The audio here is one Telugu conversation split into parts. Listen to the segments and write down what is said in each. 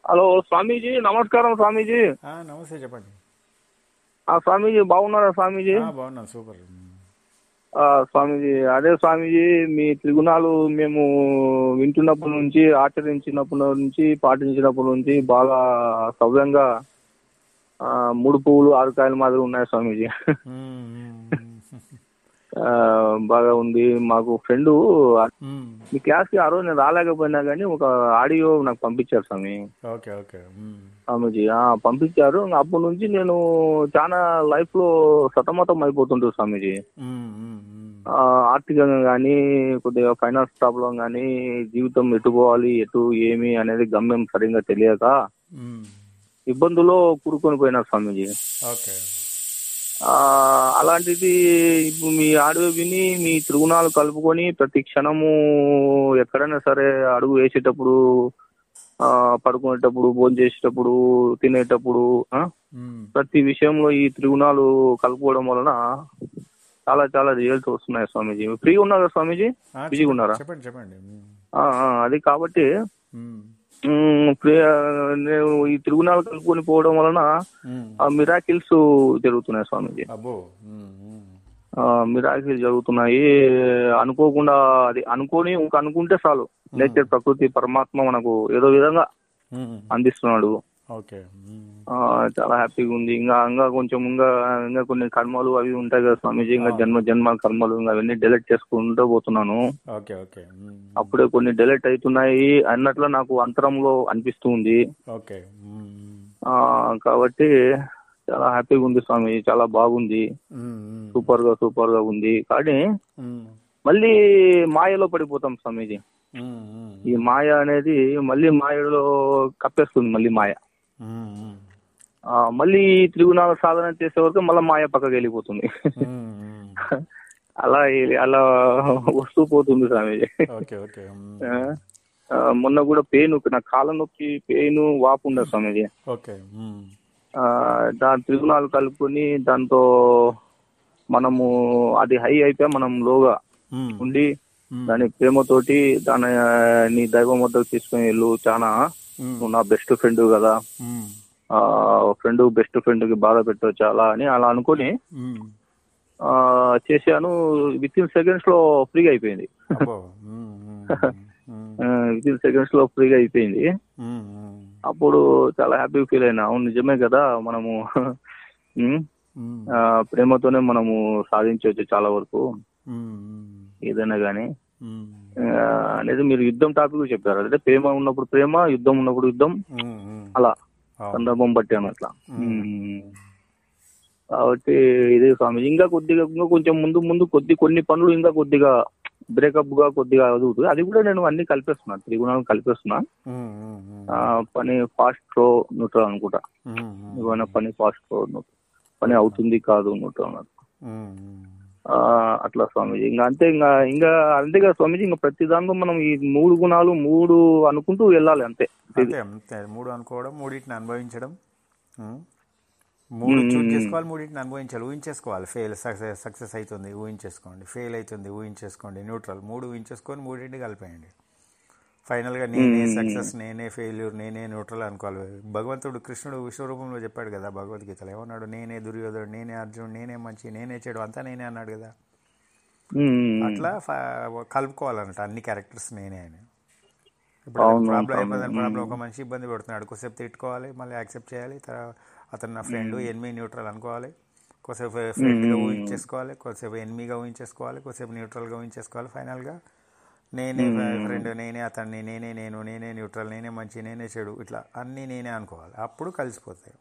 హలో స్వామీజీ నమస్కారం స్వామీజీ ఆ, నమస్తే చెప్పండి ఆ స్వామీజీ బాగున్నారా స్వామీజీ ఆ, బాగున్నాను సూపర్ ఆ, స్వామీజీ అదే స్వామీజీ మీ త్రిగుణాలు మేము వింటున్నప్పటి నుంచి ఆచరించినప్పటి నుంచి పాటించినప్పటి నుంచి బాగా సవ్యంగా ఆ, మూడు పువ్వులు ఆరు కాయల మాదిరి ఉన్నాయి స్వామీజీ మ్మ్, మ్మ్, ఆ, బాగా ఉంది మాకు ఫ్రెండ్ మ్మ్. మీ క్లాస్కి ఆ రోజు నేను రాలేకపోయినా కానీ ఒక ఆడియో నాకు పంపించారు స్వామి ఓకే ఓకే మ్మ్. స్వామీజీ ఆ, పంపించారు ఇంకా అప్పటి నుంచి నేను చాలా లైఫ్ లో సతమతం అయిపోతుంటాను స్వామీజీ మ్మ్, మ్మ్, మ్మ్. ఆ, ఆర్థికంగా కానీ కొద్దిగా ఫైనాన్స్ ప్రాబ్లం కానీ జీవితం ఎటు పోవాలి ఎటు ఏమి అనేది గమ్యం సరిగ్గా తెలియక మ్మ్. ఇబ్బందుల్లో కూరుకొని పోయినారు స్వామీజీ ఓకే ఆ, అలాంటిది ఇప్పుడు మీ ఆడియో విని మీ త్రిగుణాలు కలుపుకొని ప్రతి క్షణము ఎక్కడైనా సరే అడుగు వేసేటప్పుడు ఆ, పడుకునేటప్పుడు భోజనం చేసేటప్పుడు తినేటప్పుడు ఆ, మ్మ్. ప్రతి విషయంలో ఈ త్రిగుణాలు కలుపుకోవడం వలన చాలా చాలా రిజల్ట్స్ వస్తున్నాయి స్వామీజీ ఫ్రీ ఉన్నారా స్వామీజీ ఆ, బిజీగా ఉన్నారా చెప్పండి చెప్పండి మ్మ్. ఆ, ఆ, అది కాబట్టి మ్మ్. మ్, ఫ్రీ- ఆ, నేను ఈ త్రిగుణాలు కలుపుకొని పోవడం వలన మ్మ్. మిరాకిల్స్ జరుగుతున్నాయి స్వామీజీ అబ్బో మ్మ్, మ్మ్. మిరాకిల్ జరుగుతున్నాయి అనుకోకుండా అది అనుకోని ఇంక అనుకుంటే చాలు నేచర్ ప్రకృతి పరమాత్మ మనకు ఏదో విధంగా మ్మ్. అందిస్తున్నాడు ఓకే మ్మ్. ఆ, చాలా హ్యాపీగా ఉంది ఇంకా ఇంకా కొంచెం ఇంకా ఇంకా కొన్ని కర్మలు అవి ఉంటాయి కదా స్వామీజీ ఇంకా జన్మ జన్మ కర్మలు ఇంకా అవన్నీ డెలెట్ చేసుకుంటూ పోతున్నాను ఓకే ఓకే మ్మ్. అప్పుడే కొన్ని డెలెట్ అవుతున్నాయి అన్నట్లు నాకు అంతరంలో అనిపిస్తూ ఉంది ఓకే మ్మ్, మ్మ్. ఆ, కాబట్టి చాలా హ్యాపీగా ఉంది స్వామి చాలా బాగుంది మ్మ్, మ్మ్. సూపర్ గా సూపర్ గా ఉంది కానీ మ్మ్. మళ్ళీ మాయలో పడిపోతాం స్వామీజీ మ్మ్, మ్మ్. ఈ మాయ అనేది మళ్ళీ మాయలో కప్పేస్తుంది మళ్ళీ మాయ మ్మ్, మ్మ్. ఆ, మళ్ళీ ఈ త్రిగుణాల సాధన చేసే వరకు మళ్ళీ మాయ పక్కకి వెళ్ళిపోతుంది మ్మ్, మ్మ్. అలా వెళ్ళి- అలా వస్తూ పోతుంది స్వామీజీ ఓకే ఓకే మ్మ్. ఆ, ఆ, మొన్న కూడా పెయిన్ నా కాళ్ళ నొప్పి పెయిన్ వాపు ఉండదు స్వామీజీ ఓకే మ్మ్. ఆ, దాని త్రిగుణాలు కలుపుకొని దాంతో మనము అది హై అయిపోయి మనం లోగా మ్మ్. ఉండి మ్మ్. దాని ప్రేమతోటి దాని ఆ, నీ దైవం వద్దకు తీసుకుని వెళ్ళు చాలా మ్మ్. నువ్వు నా బెస్ట్ ఫ్రెండ్ కదా మ్మ్. ఆ ఫ్రెండ్ బెస్ట్ ఫ్రెండ్ కి బాధ పెట్టావు చాలా అని అలా అనుకుని మ్మ్. ఆ, చేశాను విత్ ఇన్ సెకండ్స్ లో ఫ్రీగా అయిపోయింది అబ్బో మ్మ్, మ్మ్, మ్మ్, విత్ ఇన్ సెకండ్స్ లో ఫ్రీగా అయిపోయింది మ్మ్, మ్మ్, అప్పుడు చాలా హ్యాపీ ఫీల్ అయినా అవును నిజమే కదా మనము ఉమ్, మ్మ్, ఆ, ప్రేమతోనే మనము సాధించవచ్చు చాలా వరకు మ్మ్, మ్మ్, ఏదైనా కానీ మ్మ్, అనేది మీరు యుద్ధం టాపిక్ చెప్పారు అంటే ప్రేమ ఉన్నప్పుడు ప్రేమ యుద్ధం ఉన్నప్పుడు యుద్ధం మ్మ్, మ్మ్. అలా అవును. సందర్భం బట్టి అట్లా ఉమ్. కాబట్టి ఇదే స్వామి ఇంకా కొద్దిగా ఇంకా కొంచెం ముందు ముందు కొద్ది కొన్ని పనులు ఇంకా కొద్దిగా బ్రేకప్ గా కొద్దిగా అదుగుతుంది అది కూడా నేను అన్ని కలిపేస్తున్నా త్రిగుణాలు కలిపేస్తున్నా మ్మ్, మ్మ్, మ్మ్, ఆ, పని ఫాస్ట్ ప్రో న్యూట్రల్ అనుకుంటా మ్మ్, మ్మ్, ఏమైనా పని ఫాస్ట్ ప్రో న్యూట్రల్ పని అవుతుంది కాదు న్యూట్రల్ అన్నట్టు. మ్మ్, మ్మ్. ఆ, అట్లా స్వామీజీ ఇంకా అంతే ఇంకా ఇంకా అంతే కదా స్వామీజీ ఇంకా ప్రతి దాంట్లో మనం ఈ మూడు గుణాలు మూడు అనుకుంటూ వెళ్ళాలి అంతే అంతే అంతే మూడు అనుకోవడం మూడింటిని అనుభవించడం మ్మ్. మూడు చూజ్ చేసుకోవాలి మూడింటిని అనుభవించాలి ఊహించేసుకోవాలి ఫెయిల్ సక్సెస్ సక్సెస్ అవుతుంది ఊహించేసుకోండి ఫెయిల్ అవుతుంది ఊహించేసుకోండి న్యూట్రల్ మూడు ఊహించేసుకొని మూడింటి కలిపేయండి ఫైనల్గా నేనే సక్సెస్ నేనే ఫెయిల్యూర్ నేనే న్యూట్రల్ అనుకోవాలి భగవంతుడు కృష్ణుడు విశ్వరూపంలో చెప్పాడు కదా భగవద్గీతలో ఏమన్నాడు నేనే దుర్యోధనుడు నేనే అర్జునుడు నేనే మంచి నేనే చెడు అంతా నేనే అన్నాడు కదా ఉమ్. అట్లా ఫ- కలుపుకోవాలన్నట అన్ని క్యారెక్టర్స్ నేనే అని ఇప్పుడు అవును, ప్రాబ్లం అవును. అయిపోయింది ప్రాబ్లం ఒక మనిషి ఇబ్బంది పెడుతున్నాడు కొద్దిసేపు తిట్టుకోవాలి మళ్ళీ యాక్సెప్ట్ చేయాలి తర్వాత అతను నా ఫ్రెండ్ ఎనిమి న్యూట్రల్ అనుకోవాలి కొద్దిసేపు ఫ్రెండ్గా ఊహించేసుకోవాలి కొద్దిసేపు ఎనిమిగా ఊహించేసుకోవాలి కొద్దిసేపు న్యూట్రల్గా ఊహించేసుకోవాలి ఫైనల్గా నేనే ఫ్రెండ్ నేనే అతన్ని నేనే నేను నేనే న్యూట్రల్ నేనే మంచి నేనే చెడు ఇట్లా అన్నీ నేనే అనుకోవాలి అప్పుడు కలిసిపోతాయి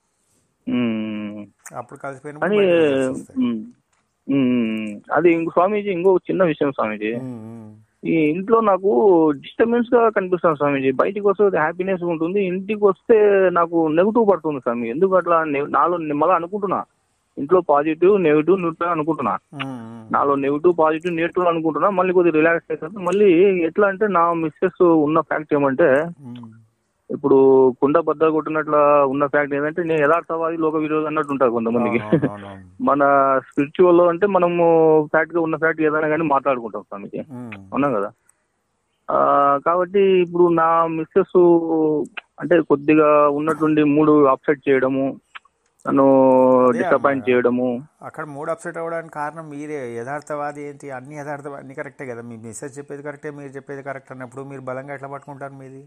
ఉమ్. అప్పుడు కలిసిపోయినప్పుడు కానీ బయట results వస్తాయి. ఉమ్, ఉమ్, అది ఇంకో స్వామీజీ ఇంకో చిన్న విషయం స్వామీజీ ఉమ్, ఉమ్. ఈ ఇంట్లో నాకు డిస్టర్బెన్స్ గా కనిపిస్తుంది స్వామీజీ బయటికి వస్తే హ్యాపీనెస్ ఉంటుంది ఇంటికి వస్తే నాకు నెగిటివ్ పడుతుంది స్వామి ఎందుకు అట్లా నె- నాలో మళ్ళీ అనుకుంటున్నా ఇంట్లో పాజిటివ్ నెగిటివ్ న్యూట్రల్ అనుకుంటున్నా ఉమ్, ఉమ్. నాలో నెగిటివ్ పాజిటివ్ నెగిటివ్ అనుకుంటున్నా మళ్ళీ కొద్దిగా రిలాక్స్ అవుతుంది మళ్ళీ ఎట్లా అంటే నా మిస్సెస్ ఉన్న ఫ్యాక్ట్ ఏమంటే ఉమ్. ఇప్పుడు కుండ బద్ద కొట్టినట్ల ఉన్న ఫ్యాక్ట్ ఏంటంటే నేను యథార్థవాది లోక విరోధి అన్నట్టు ఉంటారు కొంతమందికి అవును, అవును, అవును. మన స్పిరిచువల్ లో అంటే మనము ఫ్యాక్ట్ గా ఉన్న ఫ్యాక్ట్ ఏదైనా కానీ మాట్లాడుకుంటాం స్వామికి ఉమ్. అవునా కదా ఆ, కాబట్టి ఇప్పుడు నా మిస్సెస్ అంటే కొద్దిగా ఉన్నట్టుండి మూడు అప్సెట్ చేయడము నన్ను డిసప్పాయింట్ చేయడము అక్కడ మూడు అప్సెట్ అవ్వడానికి కారణం మీరే యథార్థవాది ఏంటి అన్ని యథార్థ అన్ని కరెక్టే కదా మీ మెసేజ్ చెప్పేది కరెక్టే మీరు చెప్పేది కరెక్ట్ అన్నప్పుడు మీరు బలంగా ఎట్లా పట్టుకుంటారు మీది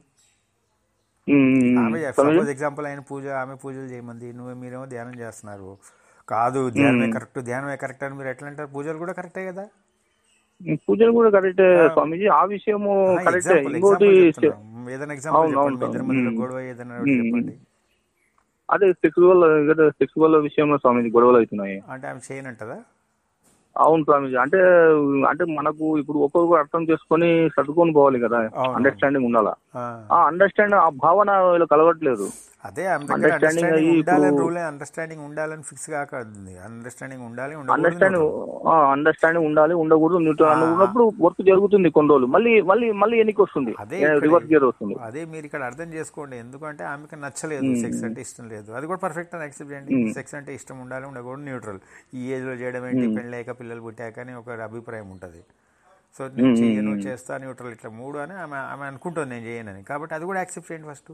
ఉమ్, ఆమె సపోజ్ ఎగ్జాంపుల్ ఆయన పూజ ఆమె పూజలు చేయమంది నువ్వు మీరేమో ధ్యానం చేస్తున్నారు కాదు ధ్యానమే కరెక్ట్ ధ్యానమే కరెక్ట్ అని మీరు ఎట్లా అంటారు పూజలు కూడా కరెక్టే కదా పూజలు కూడా కరెక్టే స్వామీజీ ఆ విషయము కరెక్టే ఎగ్జాంపుల్ ఇంకోటి ఎగ్జాంపుల్ ఏదైనా ఎగ్జాంపుల్ అవును, చెప్పండి మీ అవును. ఇద్దరి మధ్యలో మ్మ్. గొడవ ఏదైనా ఒకటి చెప్పండి అదే సెక్సువల్ సెక్సువల్ విషయంలో స్వామీజీ గొడవలు అవుతున్నాయి అంటే ఆమె చేయనంటదా అవును స్వామీజీ అంటే అంటే మనకు ఇప్పుడు ఒక్కొక్కరు అర్థం చేసుకొని సర్దుకొని పోవాలి కదా అవును. అండర్స్టాండింగ్ ఉండాలా ఆ. ఆ అండర్స్టాండ్ ఆ భావన వీళ్ళు కలగట్లేదు అదే ఆమె దగ్గర Understanding అండర్స్టాండింగ్ అయ్యి ఉండాలని ఇప్పుడు- రూల్ అండర్స్టాండింగ్ ఉండాలని ఫిక్స్ కాకూడదు అండర్స్టాండింగ్ ఉండాలి ఉండకూడదు అండర్స్టాండింగ్ అండర్స్టాండింగ్ ఉండాలి ఉండకూడదు న్యూట్రల్ అనుకున్నప్పుడు వర్క్ జరుగుతుంది కొన్ని రోజులు మళ్ళీ మళ్ళీ మళ్ళీ ఎన్నికి వస్తుంది అదే ఇక్కడ- రివర్స్ గేర్ వస్తుంది అదే మీరు ఇక్కడ అర్థం చేసుకోండి ఎందుకంటే ఆమెకి నచ్చలేదు సెక్స్ అంటే ఇష్టం లేదు అది కూడా పర్ఫెక్ట్ అని యాక్సెప్ట్ చేయండి సెక్స్ అంటే ఇష్టం ఉండాలి ఉండకూడదు న్యూట్రల్ ఈ ఏజ్ లో చేయడం ఏంటి పెళ్ళాక పిల్లలు పుట్టాక అని ఒక అభిప్రాయం ఉంటుంది సో నేను చేయను చేస్తా న్యూట్రల్ ఇట్లా మూడు అని ఆమె ఆమె అనుకుంటుంది నేను చేయనని కాబట్టి అది కూడా యాక్సెప్ట్ చేయండి ఫస్ట్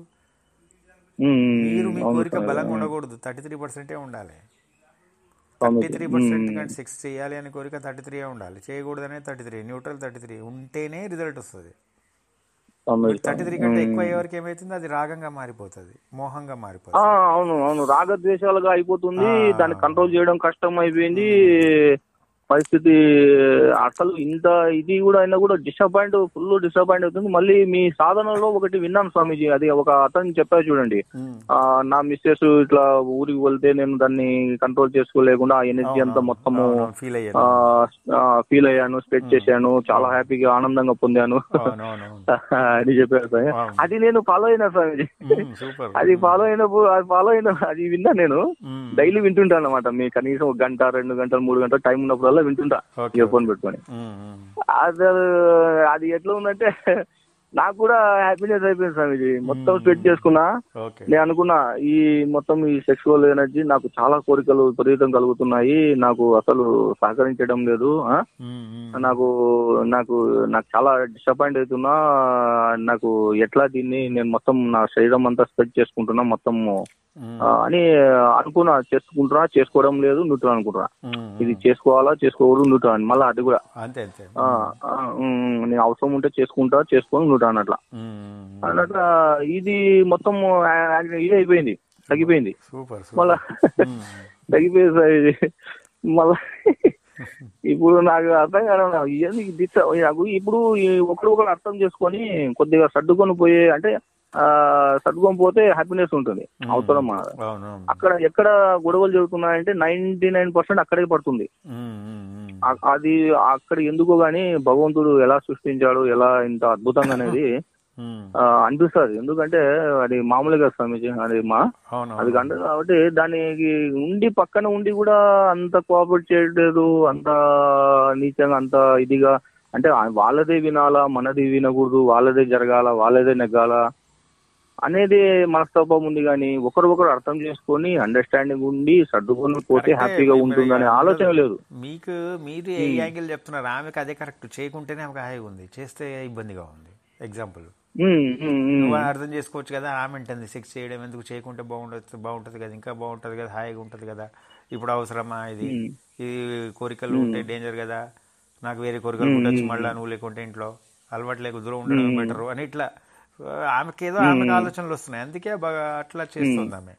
ఉమ్, మీరు మీ అవును కోరిక స్వామి. బలంగా ఉండకూడదు థర్టీ త్రీ పర్సెంటే ఉండాలి స్వామి. థర్టీ త్రీ పర్సెంట్ కంటే సిక్స్ చేయాలి అని కోరిక థర్టీ త్రీ ఉండాలి చేయకూడదనే thirty three neutral thirty three ఉంటేనే రిజల్ట్ వస్తుంది స్వామి. థర్టీ త్రీ కంటే ఎక్కువ అయ్యేవరకు ఏమవుతుంది అది రాగంగా మారిపోతుంది మోహంగా మారిపోతుంది ఆ, అవును అవును రాగద్వేషాలుగా అయిపోతుంది దాన్ని కంట్రోల్ చేయడం కష్టం అయిపోయింది పరిస్థితి అసలు ఇంత ఇది కూడా అయినా కూడా డిసప్పాయింట్ ఫుల్ డిసప్పాయింట్ అవుతుంది మళ్ళీ మీ సాధనలో ఒకటి విన్నాను స్వామీజీ అది ఒక అతను చెప్పారు చూడండి ఉమ్. ఆ నా మిస్సెస్ ఇట్లా ఊరికి వెళ్తే నేను దాన్ని కంట్రోల్ చేసుకోలేకుండా ఆ ఎనర్జీ అంతా మొత్తము ఫీల్ అయ్యాను ఫీల్ అయ్యాను స్ప్రెడ్ చేశాను చాలా హ్యాపీగా ఆనందంగా పొందాను అవునవును అని చెప్పారు స్వామి. అవును. అది నేను ఫాలో అయినా స్వామిజీ సూపర్ అది ఫాలో అయినప్పుడు అది ఫాలో అయిన అది విన్నా నేను మ్మ్. డైలీ వింటుంటాను అనమాట మీ కనీసం ఒక గంట రెండు గంటలు మూడు గంటలు టైం ఉన్నప్పుడల్లా వింటుంటా Okay. ఇయర్ ఫోన్ పెట్టుకొని అది అది ఎట్లా ఉందంటే నాకు కూడా హ్యాపీనెస్ అయిపోయింది స్వామిజీ మొత్తం స్ప్రెడ్ చేసుకున్నా ఓకే నేను అనుకున్నా ఈ మొత్తం ఈ సెక్సువల్ ఎనర్జీ నాకు చాలా కోరికలు విపరీతం కలుగుతున్నాయి నాకు అసలు సహకరించడం లేదు ఆ? నాకు నాకు నాకు చాలా డిసప్పాయింట్ అవుతున్నా నాకు ఎట్లా దీన్ని నేను మొత్తం నా శరీరం అంతా స్ప్రెడ్ చేసుకుంటున్నా మొత్తం ఆ, అని అనుకున్నా చేసుకుంటున్నా చేసుకోవడం లేదు నుట్టు అనుకుంటున్నా ఇది చేసుకోవాలా చేసుకోకూడదు నుట్టు అని మళ్ళీ అది కూడా అంతే అంతే ఆ, ఆ, ఉమ్, నేను అవసరం ఉంటే చేసుకుంటా చేసుకొని నుట్టు అన్నట్లా అన్నట్లా ఇది మొత్తం ఆ- ఆ- ఇది అయిపోయింది తగ్గిపోయింది సూపర్ మళ్ళా తగ్గిపోయింది సార్ ఇది మళ్ళా ఇప్పుడు నాకు అర్థం కాదు నాకు ఏంది ఇది డిస్ట- నాకు ఇప్పుడు ఈ ఒకరు ఒకరు అర్థం చేసుకొని కొద్దిగా సర్దుకొని పోయే అంటే ఆ సర్దుకొని పోతే హ్యాపీనెస్ ఉంటుంది అవసరం మనది. అవును అక్కడ ఎక్కడ గొడవలు జరుగుతున్నాయంటే నైన్టీ నైన్ పర్సెంట్ అక్కడే పడుతుంది ఆ- అది అక్కడ ఎందుకో గానీ భగవంతుడు ఎలా సృష్టించాడు ఎలా ఇంత అద్భుతంగా అనేది ఆ, అనిపిస్తుంది ఎందుకంటే అది మామూలుగా స్వామీజీ అది మా అవును అది కంటే కాబట్టి దానికి ఉండి పక్కన ఉండి కూడా అంత కోఆపరేట్ చేయలేదు అంత నీచంగా అంత ఇదిగా అంటే ఆ- వాళ్ళదే వినాలా మనది వినకూడదు వాళ్ళదే జరగాల వాళ్ళదే నెగ్గాల అనేది మనస్తత్వం ఉంది కానీ ఒకరు ఒకరు అర్థం చేసుకొని అండర్స్టాండింగ్ ఉండి సర్దుకొని పోతే కరెక్టే. హ్యాపీగా మీరు ఉంటుందనే అందరూ- ఆలోచన లేదు మీకు మీరు ఏ యాంగిల్ చెప్తున్నారు ఆమెకు అదే కరెక్ట్ చేయకుంటేనే ఆమెకు హాయిగా ఉంది చేస్తే ఇబ్బందిగా ఉంది ఎగ్జాంపుల్ ఉమ్, ఉమ్, ఉమ్. నువ్వు అర్థం చేసుకోవచ్చు కదా ఆమె అంటుంది సెక్స్ చేయడం ఎందుకు చేయకుంటే బాగుంటుంది బాగుంటుంది కదా ఇంకా బాగుంటుంది కదా హాయిగా ఉంటుంది కదా ఇప్పుడు అవసరమా ఇది ఇది కోరికలు ఉంటే డేంజర్ కదా నాకు వేరే కోరికలు ఉండొచ్చు మళ్ళీ నువ్వు లేకుంటే ఇంట్లో అలవాటు లేక దూరం ఉండడం బెటర్ అని ఇట్లా ఆమెకి ఏదో ఆమెకు ఆలోచనలు వస్తున్నాయి అందుకే బాగా అట్లా చేస్తుంది ఆమె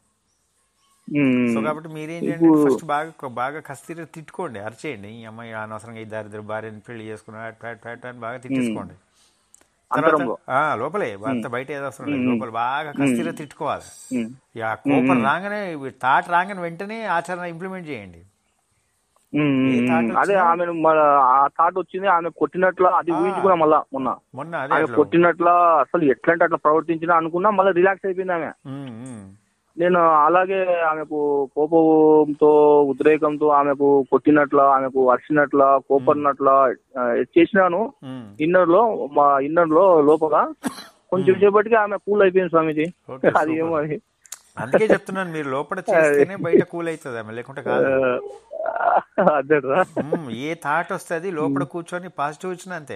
ఉమ్. సో కాబట్టి మీరేం చేయండి ఫస్ట్ బాగా బాగా కస్తీర తిట్టుకోండి అరిచేయండి ఈ అమ్మాయి అనవసరంగా ఈ దారిద్ర భార్యని పెళ్లి చేసుకున్నా ఫ్యాట్ ఫ్యాట్ అని బాగా తిట్టేసుకోండి తర్వాత అంతరంలో. ఆ, లోపలే అంత బయట ఏదో అవసరం లేదు లోపల బాగా కస్తీర తిట్టుకోవాలి ఉమ్. ఇక ఆ కోపం రాగానే థాట్ రాగానే వెంటనే ఆచరణ ఇంప్లిమెంట్ చేయండి ఉమ్, ఏ ఉమ్, thought ఉమ్. అదే ఆమె ఆ థాట్ వచ్చింది ఆమె కొట్టినట్ల అది ఊహించుకున్నా మళ్ళా మొన్న మొన్న అదే ఆమె అట్లా కొట్టినట్ల అసలు ఎట్లంటే అట్లా ప్రవర్తించినా అనుకున్నా మళ్ళీ రిలాక్స్ అయిపోయింది ఆమె ఉమ్, ఉమ్, నేను అలాగే ఆమెకు కోపంతో ఉద్రేకంతో ఆమెకు కొట్టినట్ల ఆమెకు అరిచినట్ల కోపడినట్ల ఆ, చేసినాను ఉమ్. ఇన్నర్ లో మా ఇన్నర్ లో లోపల కొంచెం సేపటికి ఆమె కూల్ అయిపోయింది స్వామీజీ Okay, అది ఏమో అది అందుకే చెప్తున్నాను మీరు లోపల చేస్తేనే బయట కూల్ అవుతుంది ఆమె లేకుంటే కాదు అదే రా ఉమ్, ఏ థాట్ వస్తుంది లోపల కూర్చొని పాజిటివ్ వచ్చిన అంతే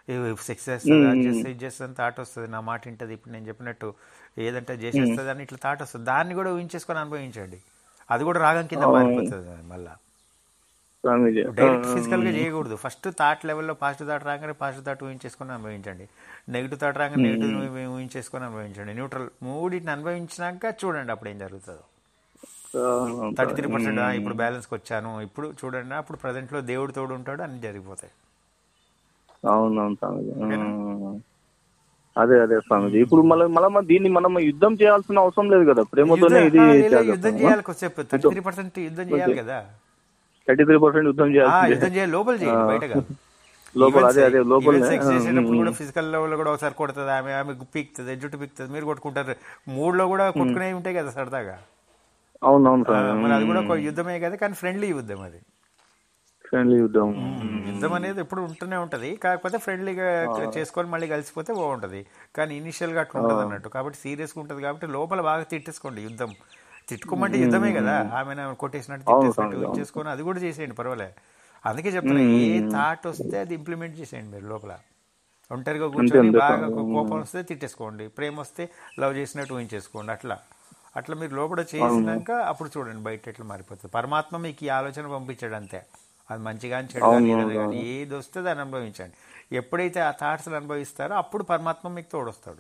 సెక్స్ చేస్తుంది అది చేస్తే ఇది చేస్తుంది థాట్ వస్తుంది నా మాట వింటది ఇప్పుడు నేను చెప్పినట్టు ఏదంటే చేసేస్తుంది అని ఇట్లా థాట్ వస్తుంది దాన్ని కూడా ఊహించేసుకొని అనుభవించండి అది కూడా రాగం కింద మారిపోతుంది మళ్ళీ స్వామీజీ డైరెక్ట్ ఫిజికల్ గా చేయకూడదు ఫస్ట్ థాట్ లెవెల్లో పాజిటివ్ థాట్ రాగానే పాజిటివ్ థాట్ ఊహించేసుకొని అనుభవించండి నెగిటివ్ థాట్ రాగానే నెగిటివ్ ఊహించేసుకొని అనుభవించండి న్యూట్రల్ మూడింటిని అనుభవించినాక చూడండి అప్పుడు ఏం జరుగుతుందో థర్టీ త్రీ పర్సెంట్ ఇప్పుడు బ్యాలెన్స్కి వచ్చాను ఇప్పుడు చూడండి అప్పుడు present లో దేవుడు తోడు ఉంటాడు అన్ని జరిగిపోతాయి అవునవును స్వామీజీ ఉమ్. అదే అదే స్వామీజీ ఇప్పుడు మళ్ళీ మళ్ళీ దీన్ని మనం యుద్ధం చేయాల్సిన అవసరం లేదు కదా ప్రేమతోనే ఇది యుద్ధం- ఆ, ఇలా యుద్ధం చేయాలి కొద్దిసేపు థర్టీ త్రీ పర్సెంట్ యుద్ధం చేయాలి కదా థర్టీ త్రీ పర్సెంట్ యుద్ధం ఆ, చేయాల్సిందే యుద్ధం చేయాలి లోపల చేయండి బయట కాదు లోపల అదే అదే లోపల సెక్స్ చేసేటప్పుడు కూడా ఫిజికల్ లెవెల్ కూడా ఒకసారి కొడుతుంది ఆమె ఆమె పీక్తుంది జుట్టు పీక్తుంది మీరు కొట్టుకుంటారు మూడులో కూడా కొట్టుకునే ఉంటాయి కదా సరదాగా అవునవును ఆ, స్వామి మరి అది కూడా ఒక యుద్ధమే కదా కానీ ఫ్రెండ్లీ యుద్ధం అది ఫ్రెండ్లీ యుద్ధం యుద్ధం అనేది ఎప్పుడు ఉంటూనే ఉంటది కాకపోతే ఫ్రెండ్లీగా చేసుకొని మళ్ళీ కలిసిపోతే బాగుంటది కానీ ఇనిషియల్ గా అట్లా ఉంటది అన్నట్టు కాబట్టి సీరియస్ గా ఉంటది కాబట్టి లోపల బాగా తిట్టేసుకోండి యుద్ధం తిట్టుకోమంటే యుద్ధమే కదా ఆమె కొట్టేసినట్టు తిట్టేసినట్టు చేసుకొని అది కూడా చేసేయండి పర్వాలే అందుకే చెప్తున్నా ఏ థాట్ వస్తే అది ఇంప్లిమెంట్ చేసేయండి మీరు లోపల ఒంటరిగా కూర్చొని బాగా కోపం వస్తే తిట్టేసుకోండి ప్రేమ వస్తే లవ్ చేసినట్టు ఊహించేసుకోండి అట్లా అట్లా మీరు లోపల చేసినాక అప్పుడు చూడండి బయట ఎట్లా మారిపోతుంది పరమాత్మ మీకు ఈ ఆలోచన పంపించాడు అంతే అది మంచిగా చెడు కానీ ఏది కానీ ఏది వస్తే దాన్ని అనుభవించండి ఎప్పుడైతే ఆ థాట్స్ అనుభవిస్తారో అప్పుడు పరమాత్మ మీకు తోడొస్తాడు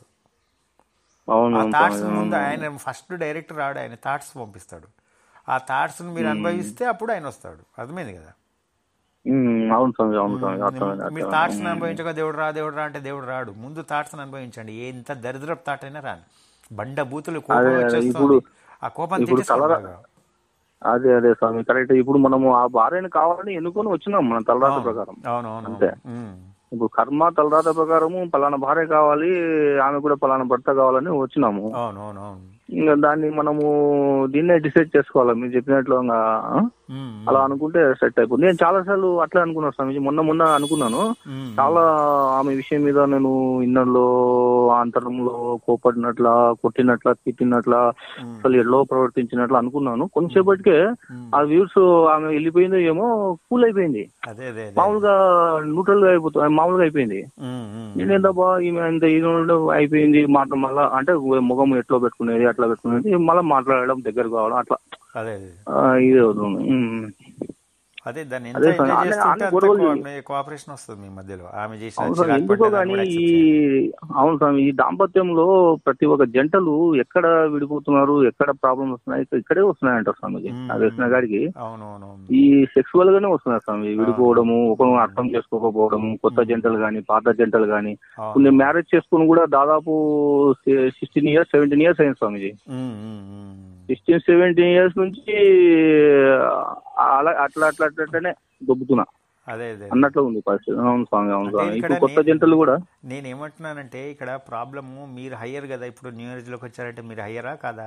ఆ అవునవును థాట్స్ ముందు ఆయన ఫస్ట్ డైరెక్ట్ రాడు ఆయన థాట్స్ పంపిస్తాడు ఆ థాట్స్ మీరు అనుభవిస్తే అప్పుడు ఆయన వస్తాడు అర్థమైంది కదా ఉమ్, అవును స్వామి అవును స్వామి అర్థమైంది మీరు థాట్స్ అనుభవించక దేవుడు రా దేవుడు రా అంటే దేవుడు రాడు ముందు థాట్స్ అనుభవించండి ఎంత దరిద్రపు థాట్ అయినా రాను బండ బూతులు కోపం వచ్చేస్తుంది ఆ కోపం తెచ్చేసుకోండి బాగా. అదే అదే స్వామి కరెక్ట్ ఇప్పుడు మనము ఆ భార్యని కావాలని ఎన్నుకొని వచ్చినాం మన తలరాత ప్రకారం అవును అవును అంతే. ఉమ్. ఇప్పుడు కర్మ తలరాత ప్రకారము పలానా భార్య కావాలి ఆమె కూడా పలానా భర్త కావాలని వచ్చినాము అవును అవును అవును ఇంకా దాన్ని మనము దీన్నే డిసైడ్ చేసుకోవాలి మీరు చెప్పినట్లు ఇంకా, ఆ? ఉమ్, అలా అనుకుంటే సెట్ అయిపోతుంది నేను చాలా సార్లు అట్లా అనుకున్నాను స్వామిజీ మొన్న మొన్న అనుకున్నాను ఉమ్, చాలా ఆమె విషయం మీద నేను ఇన్నర్లో ఆంతరంలో కోపడినట్ల కొట్టినట్ల తిట్టినట్ల అసలు ఎల్లో ప్రవర్తించినట్లు అనుకున్నాను కొంచెంసేపటికే ఉమ్. ఆ వ్యూస్ ఆమె వెళ్ళిపోయిందో ఏమో కూల్ అయిపోయింది అదే అదే అదే మామూలుగా న్యూట్రల్ గా అయిపోతుంది మామూలుగా అయిపోయింది ఉమ్, ఉమ్, నేనేందబ్బా ఈమె ఇంత ఈయన అయిపోయింది మాట మళ్ళా అంటే ముఖం ఎట్లా పెట్టుకునేది అట్లా పెట్టుకునేది మళ్ళీ మాట్లాడడం దగ్గర కావడం అట్లా అదే అదే ఆ, ఇది అవుతుంది ఉమ్. అదే దాన్ని ఎంత అదే సార్, ఎంజాయ్ అన్ని- చేస్తుంటే అన్ని అంత గొడవలు కో- కోఆపరేషన్ వస్తుంది మీ మధ్యలో ఆమె చేసిన అవును స్వామి చిరాకు ఎందుకో పడ్డ దాన్ని కానీ కూడా ఈ accept చేయాలి. అవును స్వామి ఈ దాంపత్యంలో ప్రతి ఒక్క జంటలు ఎక్కడ విడిపోతున్నారు ఎక్కడ ప్రాబ్లమ్స్ వస్తున్నాయి ఇక్కడే వస్తున్నాయంట స్వామిజీ మ్మ్. నాకు తెలిసిన కాడికి అవును అవును అవును. ఈ సెక్సువల్ గానే వస్తున్నాయి స్వామి విడిపోవడము ఒకరు అర్థం చేసుకోకపోవడము కొత్త జంటలు గాని పాత జంటలు గాని అవును. ఇప్పుడు నేను మ్యారేజ్ చేసుకుని కూడా దాదాపు సిక్స్టీన్ ఇయర్స్ సెవెంటీన్ ఇయర్స్ అయింది స్వామిజీ ఉమ్, ఉమ్, ఉమ్. సిక్స్టీన్ సెవెంటీన్ ఇయర్స్ నుంచి అలా అట్లా అట్లా అట్లా అట్లనే దొబ్బుతున్నా అదే అదే అన్నట్లు ఉంది పరిస్థితి అవును స్వామి అవును అంటే స్వామి ఇక్కడ ఇప్పుడు కొత్త నేను- జంటలు కూడా నేను ఏమంటున్నానంటే ఇక్కడ ప్రాబ్లము మీరు హయ్యర్ కదా ఇప్పుడు న్యూ ఏజ్ లోకి వచ్చారంటే మీరు హయ్యరా కాదా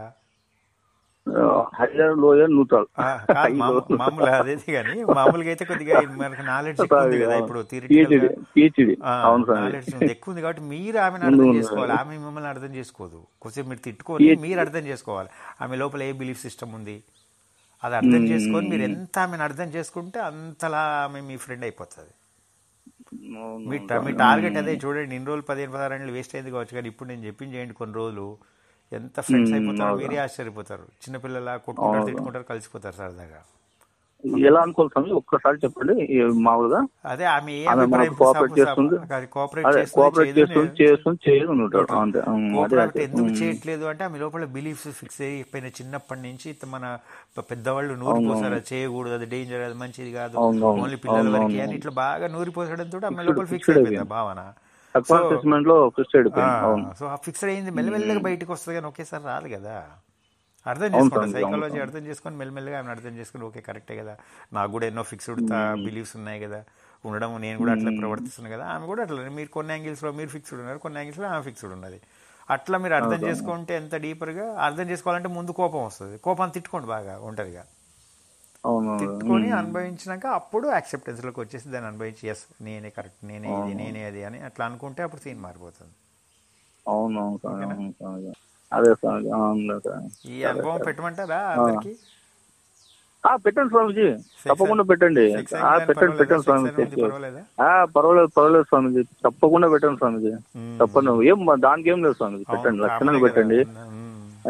హైయర్ లోయర్ న్యూట్రల్ ఆ, కాదు మామూ- మామూలు అదే కానీ మామూలుగా అయితే కొద్దిగా మనకు నాలెడ్జ్ ఎక్కువ ఉంది కదా ఇప్పుడు theoretical పిహెచ్డి గా- పిహెచ్డి ఆ, అవును స్వామి knowledge ఉంది, ఎక్కువ ఉంది కాబట్టి మీరు ఆమెను అర్థం చేసుకోవాలి ఆమె మిమ్మల్ని అర్థం చేసుకోదు కొంచెం మీరు తిట్టుకొని మీరు అర్థం చేసుకోవాలి ఆమె లోపల ఏ బిలీఫ్ సిస్టమ్ ఉంది అది అర్థం చేసుకొని మీరు ఎంత ఆమెను అర్థం చేసుకుంటే అంతలా ఆమె మీ ఫ్రెండ్ అయిపోతుంది అవును. మీ ట- మీ టార్గెట్ అదే చూడండి ఇన్ని రోజులు పదిహేను పదహారు ఏళ్ళు వేస్ట్ అయింది కావచ్చు కానీ ఇప్పుడు నేను చెప్పింది చేయండి కొన్ని రోజులు ఎంత ఫ్రెండ్స్ అయిపోతారో మీరే ఆశ్చర్యపోతారు చిన్నపిల్లల కొట్టుకుంటారు తిట్టుకుంటారు కలిసిపోతారు సరదాగా ఎలా అనుకోవాలి స్వామి ఒక్కసారి చెప్పండి ఈ మామూలుగా అదే ఆమె ఏ ఆమె అభిప్రాయం మనకు cooperate చేస్తుంది. కోఆపరేట్ అదే కోఆపరేట్ చేస్తుంది చేస్తుంది చేయదు ఉంటాడు అంతే ఉమ్, అదే కోఆపరేట్ అదే ఎందుకు చేయట్లేదు అంటే ఆమె లోపల బిలీఫ్స్ ఫిక్స్ అయిపోయిన చిన్నప్పటి నుంచి ఇత మన ప- పెద్దవాళ్ళు నూరిపోసారు అది చేయకూడదు అది డేంజర్ అది మంచిది కాదు అవును, అవును. ఓన్లీ పిల్లల వరకు అని ఇట్లా బాగా నూరిపోసడంతో ఆమె లోపల ఫిక్స్ అయిపోయింది ఆ భావన సబ్కాన్షియస్మెంట్ లో ఫిక్స్ అయిపోయింది అవును సో ఆ ఫిక్స్డ్ అయింది మెల్లమెల్లగా బయటకు వస్తుంది కానీ ఒకేసారి రాదు కదా అర్థం చేసుకోండి సైకాలజీ అర్థం చేసుకొని మెల్లమెల్లగా ఆమెను అర్థం చేసుకుని ఓకే కరెక్టే కదా నాకు కూడా ఎన్నో ఫిక్స్డ్ బిలీఫ్స్ ఉన్నాయి కదా ఉండడం నేను కూడా అట్లా ప్రవర్తిస్తున్నాను కదా ఆమె కూడా అట్లా మీరు కొన్ని angles లో మీరు ఫిక్స్డ్ ఉన్నారు కొన్ని angles లో ఆమె ఫిక్స్డ్ ఉన్నది అట్లా మీరు అర్థం చేసుకుంటే ఎంత డీపర్గా అర్థం చేసుకోవాలంటే ముందు కోపం వస్తుంది కోపం తిట్టుకోండి బాగా ఒంటరిగా అవును తిట్టుకొని అనుభవించినాక అప్పుడు acceptance లోకి వచ్చేసి దాన్ని అనుభవించి ఎస్ నేనే కరెక్ట్ నేనే ఇది నేనే అది అని అట్లా అనుకుంటే అప్పుడు సీన్ మారిపోతుంది అవును అవును స్వామి, అవును స్వామి. అదే స్వామి అవును స్వామి. ఈ అనుభవం పెట్టమంటారా అందరికి ఆ, పెట్టండి స్వామిజీ తప్పకుండా పెట్టండి Six ఆ, అయినా పెట్టండి పర్వాలేదా? పెట్టండి Six అయినా స్వామిజీ ఉంది, పర్వాలేదా ఆ, పర్వాలేదు పర్వాలేదు స్వామిజీ తప్పకుండా పెట్టండి స్వామిజీ మ్మ్. తప్పకుండా ఏం మా- దానికి ఏం లేదు స్వామిజీ పెట్టండి అవును, లక్షణంగా కామనే పెట్టండి కదా. మ్మ్. ఆ,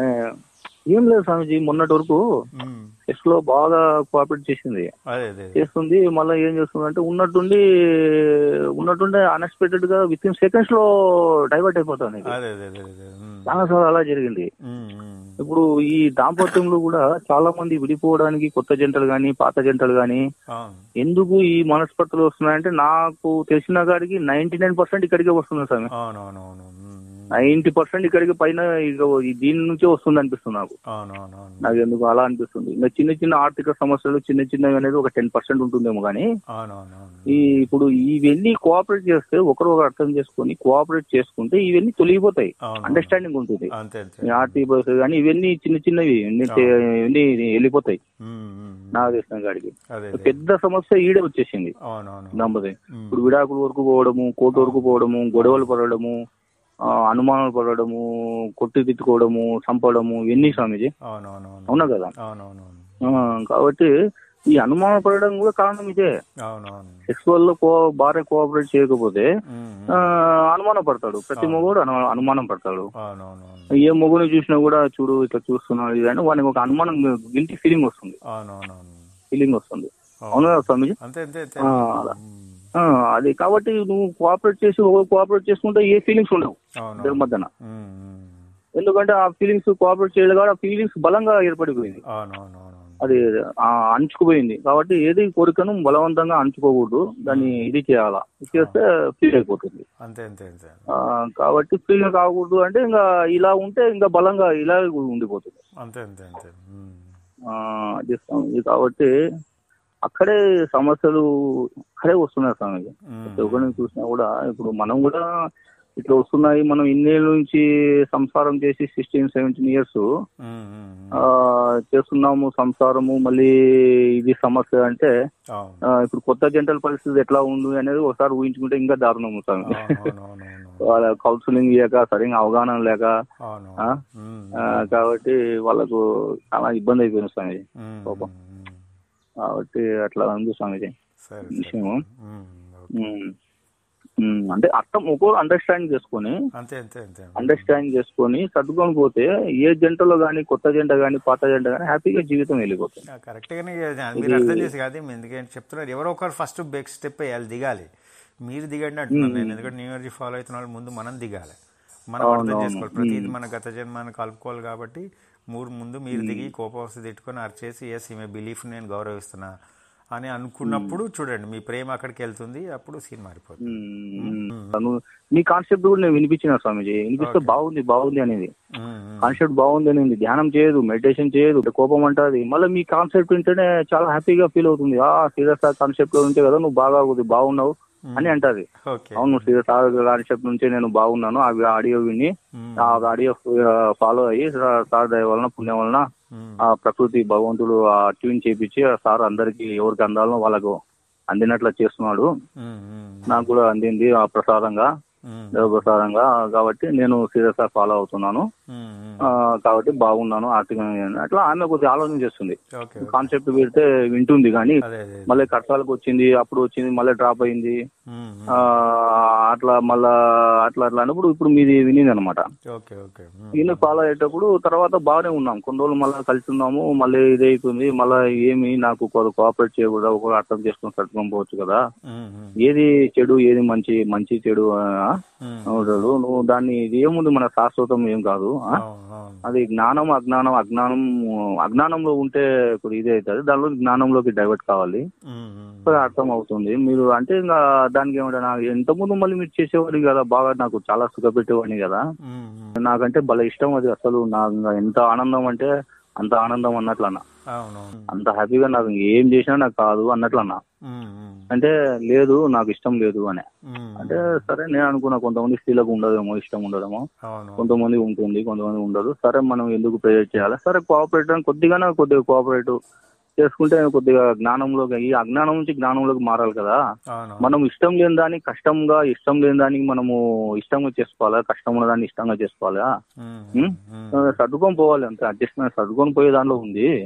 ఏం లేదు స్వామిజీ మొన్నటి వరకు మ్మ్. టెస్ట్ లో బాగా కోఆపరేట్ చేసింది అదే అదే అదే. చేస్తుంది మళ్ళీ ఏం చేస్తుంది అంటే ఉన్నట్టుండి ఉన్నట్టుండి అన్ఎక్స్పెక్టెడ్ గా విత్ ఇన్ సెకండ్స్ లో డైవర్ట్ అయిపోతుంది అదే అదే అదే అదే. మ్మ్. చాలా సార్లు అలా జరిగింది మ్మ్. మ్మ్. ఇప్పుడు ఈ దాంపత్యంలో కూడా చాలా మంది విడిపోవడానికి కొత్త జంటలు గాని పాత జంటలు గాని అవును ఎందుకు ఈ మనస్పర్ధలు వస్తున్నాయంటే నాకు తెలిసిన కాడికి నైన్టీ నైన్ పర్సెంట్ ఇక్కడికే వస్తుంది స్వామి అవును అవును అవును మ్మ్. నైన్టీ పర్సెంట్ ఇక్కడికి పైన ఇక ఈ దీని నుంచే వస్తుంది అనిపిస్తుంది నాకు అవును అవును అవును నాకు ఎందుకు అలా అనిపిస్తుంది ఇంకా చిన్న చిన్న ఆర్థిక సమస్యలు చిన్న చిన్నవి అనేది ఒక టెన్ పర్సెంట్ ఉంటుందేమో కానీ అవును అవును అవును ఈ ఇప్పుడు ఇవన్నీ కోఆపరేట్ చేస్తే ఒకరు ఒకరు అర్థం చేసుకొని కోఆపరేట్ చేసుకుంటే ఇవన్నీ తొలగిపోతాయి అవును. అండర్స్టాండింగ్ ఉంటుంది అంతే అంతే ఈ ఆర్టీ బస్ కానీ ఇవన్నీ చిన్న చిన్నవి ఇవన్నీ తే- ఇవన్నీ వెళ్ళిపోతాయి మ్మ్. మ్మ్. నాకు తెలిసిన కాడికి అదే అదే పెద్ద సమస్య ఈడే వచ్చేసింది అవును అవును దంపతి మ్మ్. ఇప్పుడు విడాకుల వరకు పోవడము కోర్టు వరకు పోవడము గొడవలు పడడము ఆ, అనుమానాలు పడడము కొట్టి తిట్టుకోవడము చంపడము ఇవన్నీ స్వామీజీ అవును అవును అవును అవునా కదా అవును అవును అవును ఆ, కాబట్టి ఈ అనుమానం పడడం కూడా కారణం ఇదే అవును అవును సెక్సువల్ లో కో భార్య కోఆపరేట్ చేయకపోతే మ్మ్. ఆ, అనుమానం పడతాడు ప్రతి మొగుడు అను అనుమానం పడతాడు అవును అవును అవును ఏ మొగుని చూసినా కూడా చూడు ఇట్లా చూస్తున్నాడు ఇది అని వానికి ఒక అనుమానం గిల్టీ ఫీలింగ్ వస్తుంది అవును అవును అవును ఫీలింగ్ వస్తుంది అవును కదా స్వామీజీ అంతే అంతే అంతే ఆ, అలా. మ్మ్. ఆ, అది కాబట్టి నువ్వు కోఆపరేట్ చేసి ఒకరు కోఆపరేట్ చేసుకుంటే ఏ ఫీలింగ్స్ ఉండవు అవును ఇద్దరి మధ్యన మ్మ్. మ్మ్. ఎందుకంటే ఆ ఫీలింగ్స్ కోఆపరేట్ చేయలేదు కాబట్టి ఆ ఫీలింగ్స్ బలంగా ఏర్పడిపోయింది అవును అవును అవును అవును అది ఆ, అంచుకుపోయింది కాబట్టి ఏది కోరికను బలవంతంగా అంచుకోకూడదు దాన్ని ఇది చేయాలా ఇది చేస్తే ఫీల్ అయిపోతుంది అంతే అంతే అంతే ఆ, కాబట్టి ఫీల్ కాకూడదు అంటే ఇంకా ఇలా ఉంటే ఇంకా బలంగా ఇలా ఉండిపోతుంది అంతే అంతే అంతే మ్మ్. ఆ, అది స్వామి. కాబట్టి అక్కడే సమస్యలు అక్కడే వస్తున్నాయి స్వామి మ్మ్. ఎవరిని చూసినా కూడా ఇప్పుడు మనం కూడా ఇట్లా వస్తున్నాయి మనం ఇన్నేళ్ళ నుంచి సంసారం చేసి సిక్స్టీన్ సెవెంటీన్ ఇయర్స్ మ్మ్. మ్మ్. చేస్తున్నాము సంసారము మళ్ళీ ఇది సమస్య అంటే అవును ఆ, ఇప్పుడు కొత్త జంటల పరిస్థితి ఎట్లా ఉంది అనేది ఒకసారి ఊహించుకుంటే ఇంకా దారుణం అవుతాం అవును అవును అవును అవును వాళ్ళ కౌన్సిలింగ్ లేక సరిగ్గా అవగాహన లేక అవును ఆ? మ్మ్. ఆ, కాబట్టి వాళ్ళకు చాలా ఇబ్బంది అయిపోయింది స్వామి మ్మ్. పాపం. మ్మ్. కాబట్టి అట్లా ఉంది స్వామిజీ సరే సరే విషయము మ్మ్. ఉమ్. ఉమ్, అంటే అర్థం ఒక్కో అండర్స్టాండింగ్ చేసుకొని అంతే అంతే అంతే అండర్స్టాండింగ్ చేసుకొని సర్దుకొని పోతే ఏ జంటలో గానీ కొత్త జంట గానీ పాత జంట గానీ హ్యాపీగా జీవితం వెళ్ళిపోతుంది కరెక్ట్ గానే మీరు అర్థం చేసి కాదు ఎందుకంటే చెప్తున్నారు ఎవరో ఒకరు ఫస్ట్ బెక్ స్టెప్ వేయాలి దిగాలి మీరు దిగండి అంటున్నాను నేను ఎందుకంటే న్యూ ఇయర్ ఫాలో అవుతున్న వాళ్ళు ముందు మనం దిగాలి మనం అర్థం చేసుకోవాలి ప్రతిదీ మన గత జన్మని కలుపుకోవాలి కాబట్టి మూడు ముందు మీరు దిగి కోపం వస్తే తిట్టుకొని అరిచేసి ఎస్ ఈమె బిలీఫ్ నేను గౌరవిస్తున్నా అని అనుకున్నప్పుడు చూడండి మీ ప్రేమ అక్కడికి వెళ్తుంది అప్పుడు సీన్ మారిపోతుంది ఉమ్, తను మీ కాన్సెప్ట్ కూడా నేను వినిపించిన స్వామిజీ వినిపిస్తే బాగుంది బాగుంది అనేది మ్మ్. మ్మ్. కాన్సెప్ట్ బాగుంది అనేది ధ్యానం చేయదు మెడిటేషన్ చేయదు కోపం అంటది మళ్ళీ మీ కాన్సెప్ట్ వింటేనే చాలా హ్యాపీగా ఫీల్ అవుతుంది ఆ సీరియస్ కాన్సెప్ట్ లో ఉంటే కదా నువ్వు బాగా అవుతుంది బాగున్నావు అని అంటది ఓకే అవును సీరియస్ కాన్సెప్ట్ నుంచే నేను బాగున్నాను ఆ ఆడియో విని మ్మ్. ఆ ఆడియో ఫాలో అయ్యి సా- సార్ దయ వలన పుణ్యం వలన మ్మ్. ఆ ప్రకృతి భగవంతుడు ఆ ట్యూన్ చేపించి ఆ సార్ అందరికి ఎవరికి అందాలో వాళ్ళకు అందినట్లు చేస్తున్నాడు మ్మ్. మ్మ్. నాకు కూడా అందింది ఆ ప్రసాదంగా మ్మ్. దేవ ప్రసాదంగా కాబట్టి నేను సీరియస్ గా ఫాలో అవుతున్నాను మ్మ్. మ్మ్. ఆ, కాబట్టి బాగున్నాను ఆర్థికంగా అట్లా ఆమె కొద్దిగా ఆలోచన చేస్తుంది ఓకే కాన్సెప్ట్ పెడితే వింటుంది కానీ అదే అదే మళ్ళీ కష్టాలకు వచ్చింది అప్పుడు వచ్చింది మళ్ళీ డ్రాప్ అయింది మ్మ్. ఆ, అట్లా మళ్ళా అట్లా అట్లా అన్నప్పుడు ఇప్పుడు మీది వినింది అనమాట ఓకే ఓకే మ్మ్. ఈయన ఫాలో అయ్యేటప్పుడు తర్వాత బాగానే ఉన్నాం కొన్ని రోజులు మళ్ళీ కలిసి ఉన్నాము మళ్ళీ ఇది అవుతుంది మళ్ళీ ఏమి నాకు కొద్ది కోఆపరేట్ చేయకూడదు ఒక అర్థం చేసుకుని సర్దుకొని పోవచ్చు కదా మ్మ్. మ్మ్. ఏది చెడు ఏది మంచి మంచి చెడు ఆ, మ్మ్. అవుతాడు నువ్వు దాన్ని ఇది ఏముంది మన శాశ్వతం ఏం కాదు ఆ? అవును అవును అది జ్ఞానం అజ్ఞానం అజ్ఞానం అజ్ఞానంలో ఉంటే ఇప్పుడు ఇది అవుతుంది దానిలో జ్ఞానంలోకి డైవర్ట్ కావాలి మ్మ్. మ్మ్. ఇప్పుడు అర్థం అవుతుంది మీరు అంటే ఇంకా దానికి ఏమంటే నాకు ఎంతమంది మళ్ళీ మీరు చేసేవాడిని కదా బాగా నాకు చాలా సుఖపెట్టేవాడిని కదా మ్మ్. మ్మ్. నాకంటే భలే ఇష్టం అది అసలు నాకు ఇంకా ఎంత ఆనందం అంటే అంత ఆనందం అన్నట్లు అన్న అవును అవును అంత హ్యాపీగా నాకు ఏం చేసినా నాకు కాదు అన్నట్లు అన్న మ్మ్. మ్మ్. అంటే లేదు నాకు ఇష్టం లేదు అని మ్మ్. అంటే సరే నేను అనుకున్నా కొంతమంది స్త్రీలకు ఉండదేమో ఇష్టం ఉండదేమో అవును కొంతమంది ఉంటుంది కొంతమంది ఉండదు సరే మనం ఎందుకు ప్రేరేట్ చేయాలి సరే కోఆపరేట్ అని కొద్దిగానే కొద్దిగా కోఆపరేట్ చేసుకుంటే కొద్దిగా జ్ఞానంలోకి ఈ అజ్ఞానం నుంచి జ్ఞానంలోకి మారాలి కదా అవును మనం ఇష్టం లేని దాన్ని కష్టంగా ఇష్టం లేని దానికి మనము ఇష్టంగా చేసుకోవాలా కష్టం ఉన్న దాన్ని ఇష్టంగా చేసుకోవాలా మ్మ్. మ్మ్? మ్మ్. ఆ, సర్దుకొని పోవాలి అంతే అడ్జస్ట్మెంట్ సర్దుకొని పోయే దానిలో ఉంది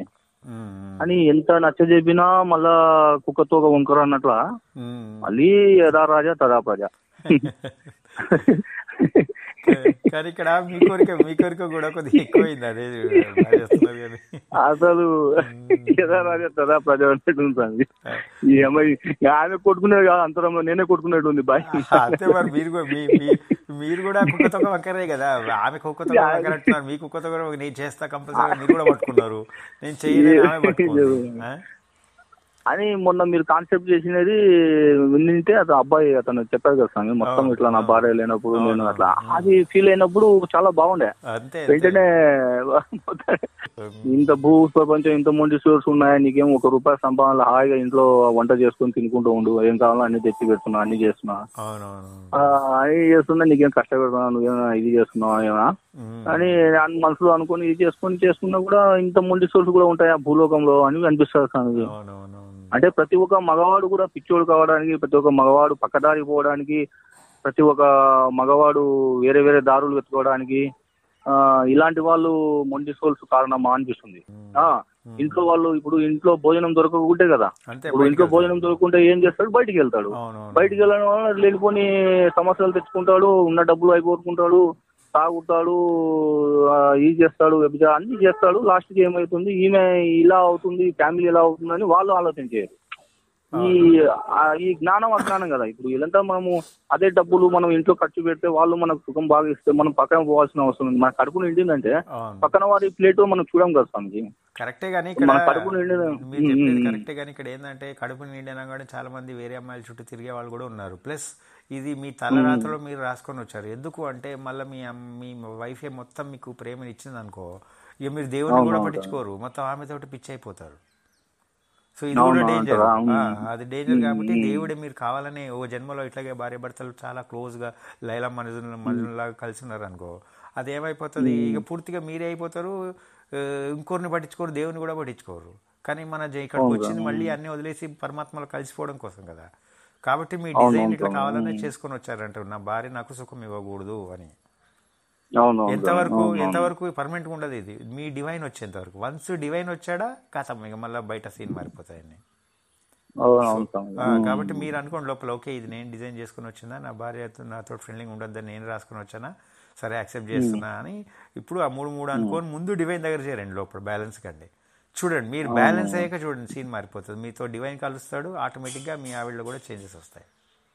ఉమ్, అని ఎంత నచ్చ చెప్పినా మళ్ళా కుక్కతో ఒక వంకర అన్నట్ల ఉమ్. మళ్ళీ యథా రాజా తదా ప్రజ కానీ ఇక్కడ మీ కోరిక మీ కోరిక కూడా కొద్దిగా ఎక్కువైంది అదే బాగా చేస్తున్నారు కానీ అసలు యథా రాజా తదా ప్రజ అన్నట్టు ఉంటుంది ఈ అమ్మాయి ఆమె కొట్టుకునేది కాదు అంతరంలో నేనే కొట్టుకునేట్టు ఉంది బాయ్ అంతే మరి మీరు కూడా మీ మీ- మీరు కూడా కుక్కతో వంకరే కదా ఆమె కుక్కతో వంకర అంటున్నారు మీ కుక్కతో కూడా నేను చేస్తా కంపల్సరీ మీరు కూడా పట్టుకున్నారు నేను చేయలేదు ఆమె పట్టుకుంది ఆ? అని మొన్న మీరు కాన్సెప్ట్ చేసినది వింటే అతను అబ్బాయి అతను చెప్పారు కదా స్వామి మొత్తం ఇట్లా నా భార్య లేనప్పుడు నేను అట్లా అది ఫీల్ అయినప్పుడు చాలా బాగుండే అంతే వెంటనే ఇంత భూ ప్రపంచం ఇంత మొండి స్టోర్స్ ఉన్నాయా నీకేం ఒక రూపాయి సంపాదన హాయిగా ఇంట్లో వంట చేసుకొని తినుకుంటూ ఉండు ఏం కావాలో అన్ని తెచ్చి పెడుతున్నా అన్ని చేస్తున్నా అవునవును ఆ, అన్ని చేస్తున్నా నీకేం కష్టపెడుతున్నా నువ్వేమైనా ఇది చేస్తున్నావా ఏమైనా ఉమ్. అని అన్ మనసులో అనుకొని ఇది చేసుకొని చేసుకున్నా కూడా ఇంత మొండి స్టోర్స్ కూడా ఉంటాయా భూలోకంలో అని అనిపిస్తుంది స్వామిజీ అవునవును అంటే ప్రతి ఒక్క మగవాడు కూడా పిచ్చోడు కావడానికి ప్రతి ఒక్క మగవాడు పక్కదారి పోవడానికి ప్రతి ఒక్క మగవాడు వేరే వేరే దారులు వెతుకోవడానికి ఆ ఇలాంటి వాళ్ళు మొండి సోల్స్ కారణమా అనిపిస్తుంది ఆ ఇంట్లో వాళ్ళు ఇప్పుడు ఇంట్లో భోజనం దొరకకుంటే కదా అంతే ఇప్పుడు ఇంట్లో భోజనం దొరకకుంటే ఏం చేస్తాడు బయటికి వెళ్తాడు అవునవును బయటికి వెళ్ళడం వల్ల లేనిపోని సమస్యలు తెచ్చుకుంటాడు ఉన్న డబ్బులు అయిపోతుకుంటాడు తాగుతాడు ఆ, ఇది చేస్తాడు వ్యభిచారం అన్ని చేస్తాడు లాస్ట్ కి ఏమవుతుంది ఈమె ఇలా అవుతుంది ఫ్యామిలీ ఇలా అవుతుందని వాళ్ళు ఆలోచించారు ఈ ఆ, ఈ జ్ఞానం అజ్ఞానం కదా ఇప్పుడు ఇదంతా మనము అదే డబ్బులు మనం ఇంట్లో ఖర్చు పెడితే వాళ్ళు మనకు సుఖం బాగా ఇస్తే మనం పక్కన పోవాల్సిన అవసరం ఉంది మన కడుపు నిండిందంటే అవును పక్కన వారి ప్లేట్ మనం చూడం కదా స్వామిజీ కరెక్టే కానీ ఇక్కడ మన కడుపు నిండిన మీరు చెప్పేది కరెక్టే కానీ ఇక్కడ ఏంటంటే కడుపు నిండినా కూడా చాలా మంది వేరే అమ్మాయిల చుట్టూ తిరిగే వాళ్ళు కూడా ఉన్నారు ప్లస్ ఇది మీ తలరాతలో మీరు రాసుకొని వచ్చారు ఎందుకు అంటే మళ్ళీ మీ అమ్- మీ వైఫే మొత్తం మీకు ప్రేమని ఇచ్చింది అనుకో ఇక మీరు దేవుడిని కూడా పట్టించుకోరు మొత్తం ఆమెతోటి పిచ్చి అయిపోతారు సో ఇది కూడా అవును, డేంజర్ అంటారా? అవును. అది డేంజర్ కాబట్టి దేవుడే మీరు కావాలనే ఓ జన్మలో ఇట్లాగే భార్య భర్తలు చాలా క్లోజ్ గా లైలా మనుజుల మనుజులాగా కలిసి ఉన్నారు అనుకో అది ఏమైపోతుంది ఇక పూర్తిగా మీరే అయిపోతారు ఆ, ఇంకోరిని పట్టించుకోరు దేవుని కూడా పట్టించుకోరు కానీ మన జ- ఇక్కడికి వచ్చింది మళ్ళీ అన్ని వదిలేసి పరమాత్మలో కలిసిపోవడం కోసం కదా కాబట్టి మీ డిజైన్ ఇట్లా కావాలనే చేసుకొని వచ్చారంటారు నా భార్య నాకు సుఖం ఇవ్వకూడదు అని అవును ఎంతవరకు ఎంతవరకు పర్మనెంట్ ఉండదు ఇది మీ డివైన్ వచ్చేంత వరకు వన్స్ డివైన్ వచ్చాడా కథం ఇక మళ్ళీ బయట సీన్ మారిపోతాయని అవును అవును స్వామి ఆ, కాబట్టి మీరు అనుకోండి లోపల ఓకే ఇది నేను డిజైన్ చేసుకుని వచ్చిందా నా భార్య నాతో ఫ్రెండ్లింగ్ ఉండొద్దని నేను రాసుకుని వచ్చానా సరే యాక్సెప్ట్ చేస్తున్నా అని ఇప్పుడు ఆ మూడు మూడు అనుకోని ముందు డివైన్ దగ్గర చేరండి లోపల బ్యాలెన్స్ కండి చూడండి మీరు బ్యాలెన్స్ అయ్యాక చూడండి సీన్ మారిపోతుంది మీతో డివైన్ కలుస్తాడు ఆటోమేటిక్గా మీ ఆవిడలో కూడా చేంజెస్ వస్తాయి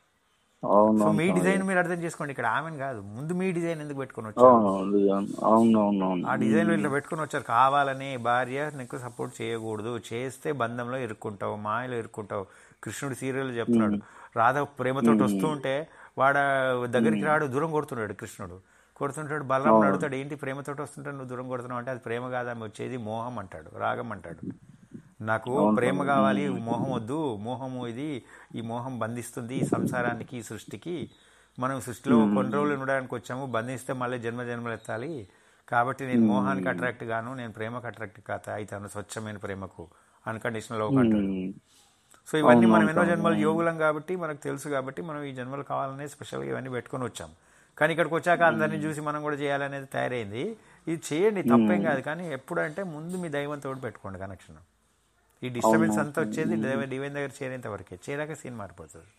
అవును సో మీ డిజైన్ మీరు అర్థం చేసుకోండి ఇక్కడ ఆమెను కాదు ముందు మీ డిజైన్ ఎందుకు పెట్టుకొని వచ్చారు అవును అవును అవును అవును అవును ఆ డిజైన్లో ఇట్లా పెట్టుకొని వచ్చారు కావాలని భార్య నీకు సపోర్ట్ చేయకూడదు చేస్తే బంధంలో ఇరుక్కుంటావు మాయలో ఇరుక్కుంటావు కృష్ణుడు సీరియల్ చెప్తున్నాడు రాధ ప్రేమతో వస్తూ ఉంటే వాడ దగ్గరికి రాడు దూరం కొడుతున్నాడు కృష్ణుడు కొడుతుంటాడు బలరాముడు అడుగుతాడు ఏంటి ప్రేమతో వస్తుంటే నువ్వు దూరం కొడుతున్నావు అంటే అది ప్రేమ కాదా ఆమె వచ్చేది మోహం అంటాడు రాగం అంటాడు నాకు ప్రేమ కావాలి మోహం వద్దు మోహము ఇది ఈ మోహం బంధిస్తుంది ఈ సంసారానికి ఈ సృష్టికి మనం సృష్టిలో కొన్ని రోజులు ఉండడానికి వచ్చాము బంధిస్తే మళ్ళీ జన్మ జన్మలు ఎత్తాలి కాబట్టి నేను మోహానికి అట్రాక్ట్ గాను నేను ప్రేమకు అట్రాక్ట్ కాత అవుతాను స్వచ్ఛమైన ప్రేమకు అన్కండిషనల్ లవ్ అంటాడు ఉమ్. సో ఇవన్నీ మనం ఎన్నో జన్మలు యోగులం కాబట్టి మనకు తెలుసు కాబట్టి మనం ఈ జన్మలు కావాలనే స్పెషల్గా ఇవన్నీ పెట్టుకొని వచ్చాం కానీ ఇక్కడికి వచ్చాక అందరినీ చూసి మనం కూడా చేయాలనేది తయారైంది ఇది చేయండి తప్పేం కాదు కానీ ఎప్పుడంటే ముందు మీ దైవంతో పెట్టుకోండి కనెక్షన్ ఈ డిస్టర్బెన్స్ అంతా వచ్చేది దైవ- డివైన్ దగ్గర చేరేంత వరకే చేరాక సీన్ మారిపోతుంది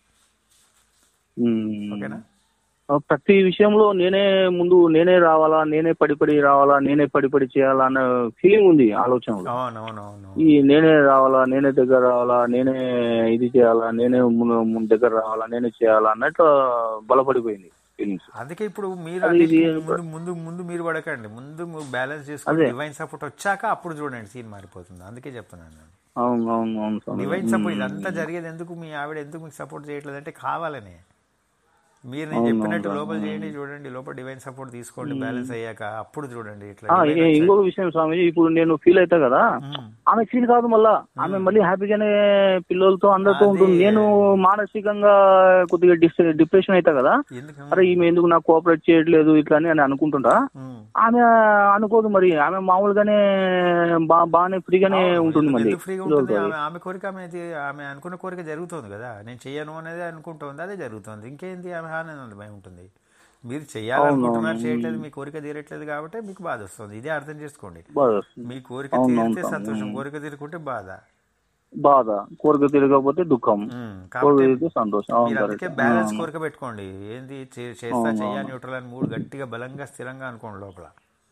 ఉమ్. ఓకేనా ఆ, ప్రతి విషయంలో నేనే ముందు నేనే రావాలా నేనే పడి పడి రావాలా నేనే పడి పడి చేయాలా అన్న ఫీలింగ్ ఉంది ఆలోచనలో అవునవునవును ఈ నేనే రావాలా నేనే దగ్గర రావాలా నేనే ఇది చేయాలా నేనే ముందు- ముందు దగ్గర రావాలా నేనే చేయాలా అన్నట్టు బలపడిపోయింది ఫీలింగ్స్ అందుకే ఇప్పుడు మీరు అది ఇది అన్నిటికీ ముందు ముందు ముందు మీరు పడకండి ముందు బ్యాలెన్స్ చేసుకుని డివైన్ సపోర్ట్ వచ్చాక అప్పుడు చూడండి సీన్ మారిపోతుంది అందుకే చెప్తున్నాను నేను అవును అవును అవును స్వామి. డివైన్ సపోర్ట్ ఇదంతా జరిగేది ఎందుకు మీ ఆవిడ ఎందుకు మీకు సపోర్ట్ చేయట్లేదు అంటే కావాలని మీరు నేను చెప్పినట్టు లోపల చేయండి చూడండి లోపల డివైన్ సపోర్ట్ తీసుకోండి బ్యాలెన్స్ అయ్యాక అప్పుడు చూడండి ఇట్లా ఆ, divine ఇ- ఇంకొక విషయం స్వామి ఇప్పుడు నేను ఫీల్ అవుతా కదా మ్మ్. ఆమె ఫీల్ కాదు మళ్ళా ఆమె మళ్ళీ హ్యాపీగానే పిల్లలతో అందరితో ఉంటుంది నేను మానసికంగా కొద్దిగా డిస్ డిప్రెషన్ అవుతా కదా ఎందుకు అరే ఈమె ఎందుకు నాకు కోఆపరేట్ చేయట్లేదు ఇట్లా అని అని అనుకుంటుంటా మ్మ్. ఆమె అనుకోదు మరి ఆమె మామూలుగానే బా బాగానే ఫ్రీగానే ఉంటుంది మళ్ళీ ఎందుకు ఫ్రీగా ఉంటుంది ఆమె ఆమె కోరిక ఆమె ఇది- ఆమె అనుకున్న కోరిక జరుగుతుంది కదా నేను చెయ్యను అనేది అనుకుంటుంది అదే జరుగుతుంది ఇంకేంది ఆమె ఆనందమై ఉంటుంది మీరు చేయాలనుకుంటున్నారు చేయట్లేదు మీ కోరిక తీరట్లేదు కాబట్టి మీకు బాధ వస్తుంది ఇదే అర్థం చేసుకోండి బాధ వస్తుంది. మీ కోరిక అవును, తీరితే అవును. సంతోషం కోరిక తీరుకుంటే బాధ బాధ కోరిక తిరగకపోతే దుఃఖం ఉమ్, కోరిక కాబట్టి తిరిగితే సంతోషం అవును మీరు కరెక్ట్ అందుకే బ్యాలెన్స్ కోరిక పెట్టుకోండి ఏంది చే- చేస్తా చెయ్య న్యూట్రల్ అని మూడు గట్టిగా బలంగా స్థిరంగా అనుకోండి లోపల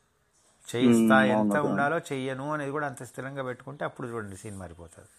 చేయిస్తా ఎంత ఉండాలో చెయ్యను అనేది కూడా అంత స్థిరంగా పెట్టుకుంటే అప్పుడు చూడండి సీన్ మారిపోతుంది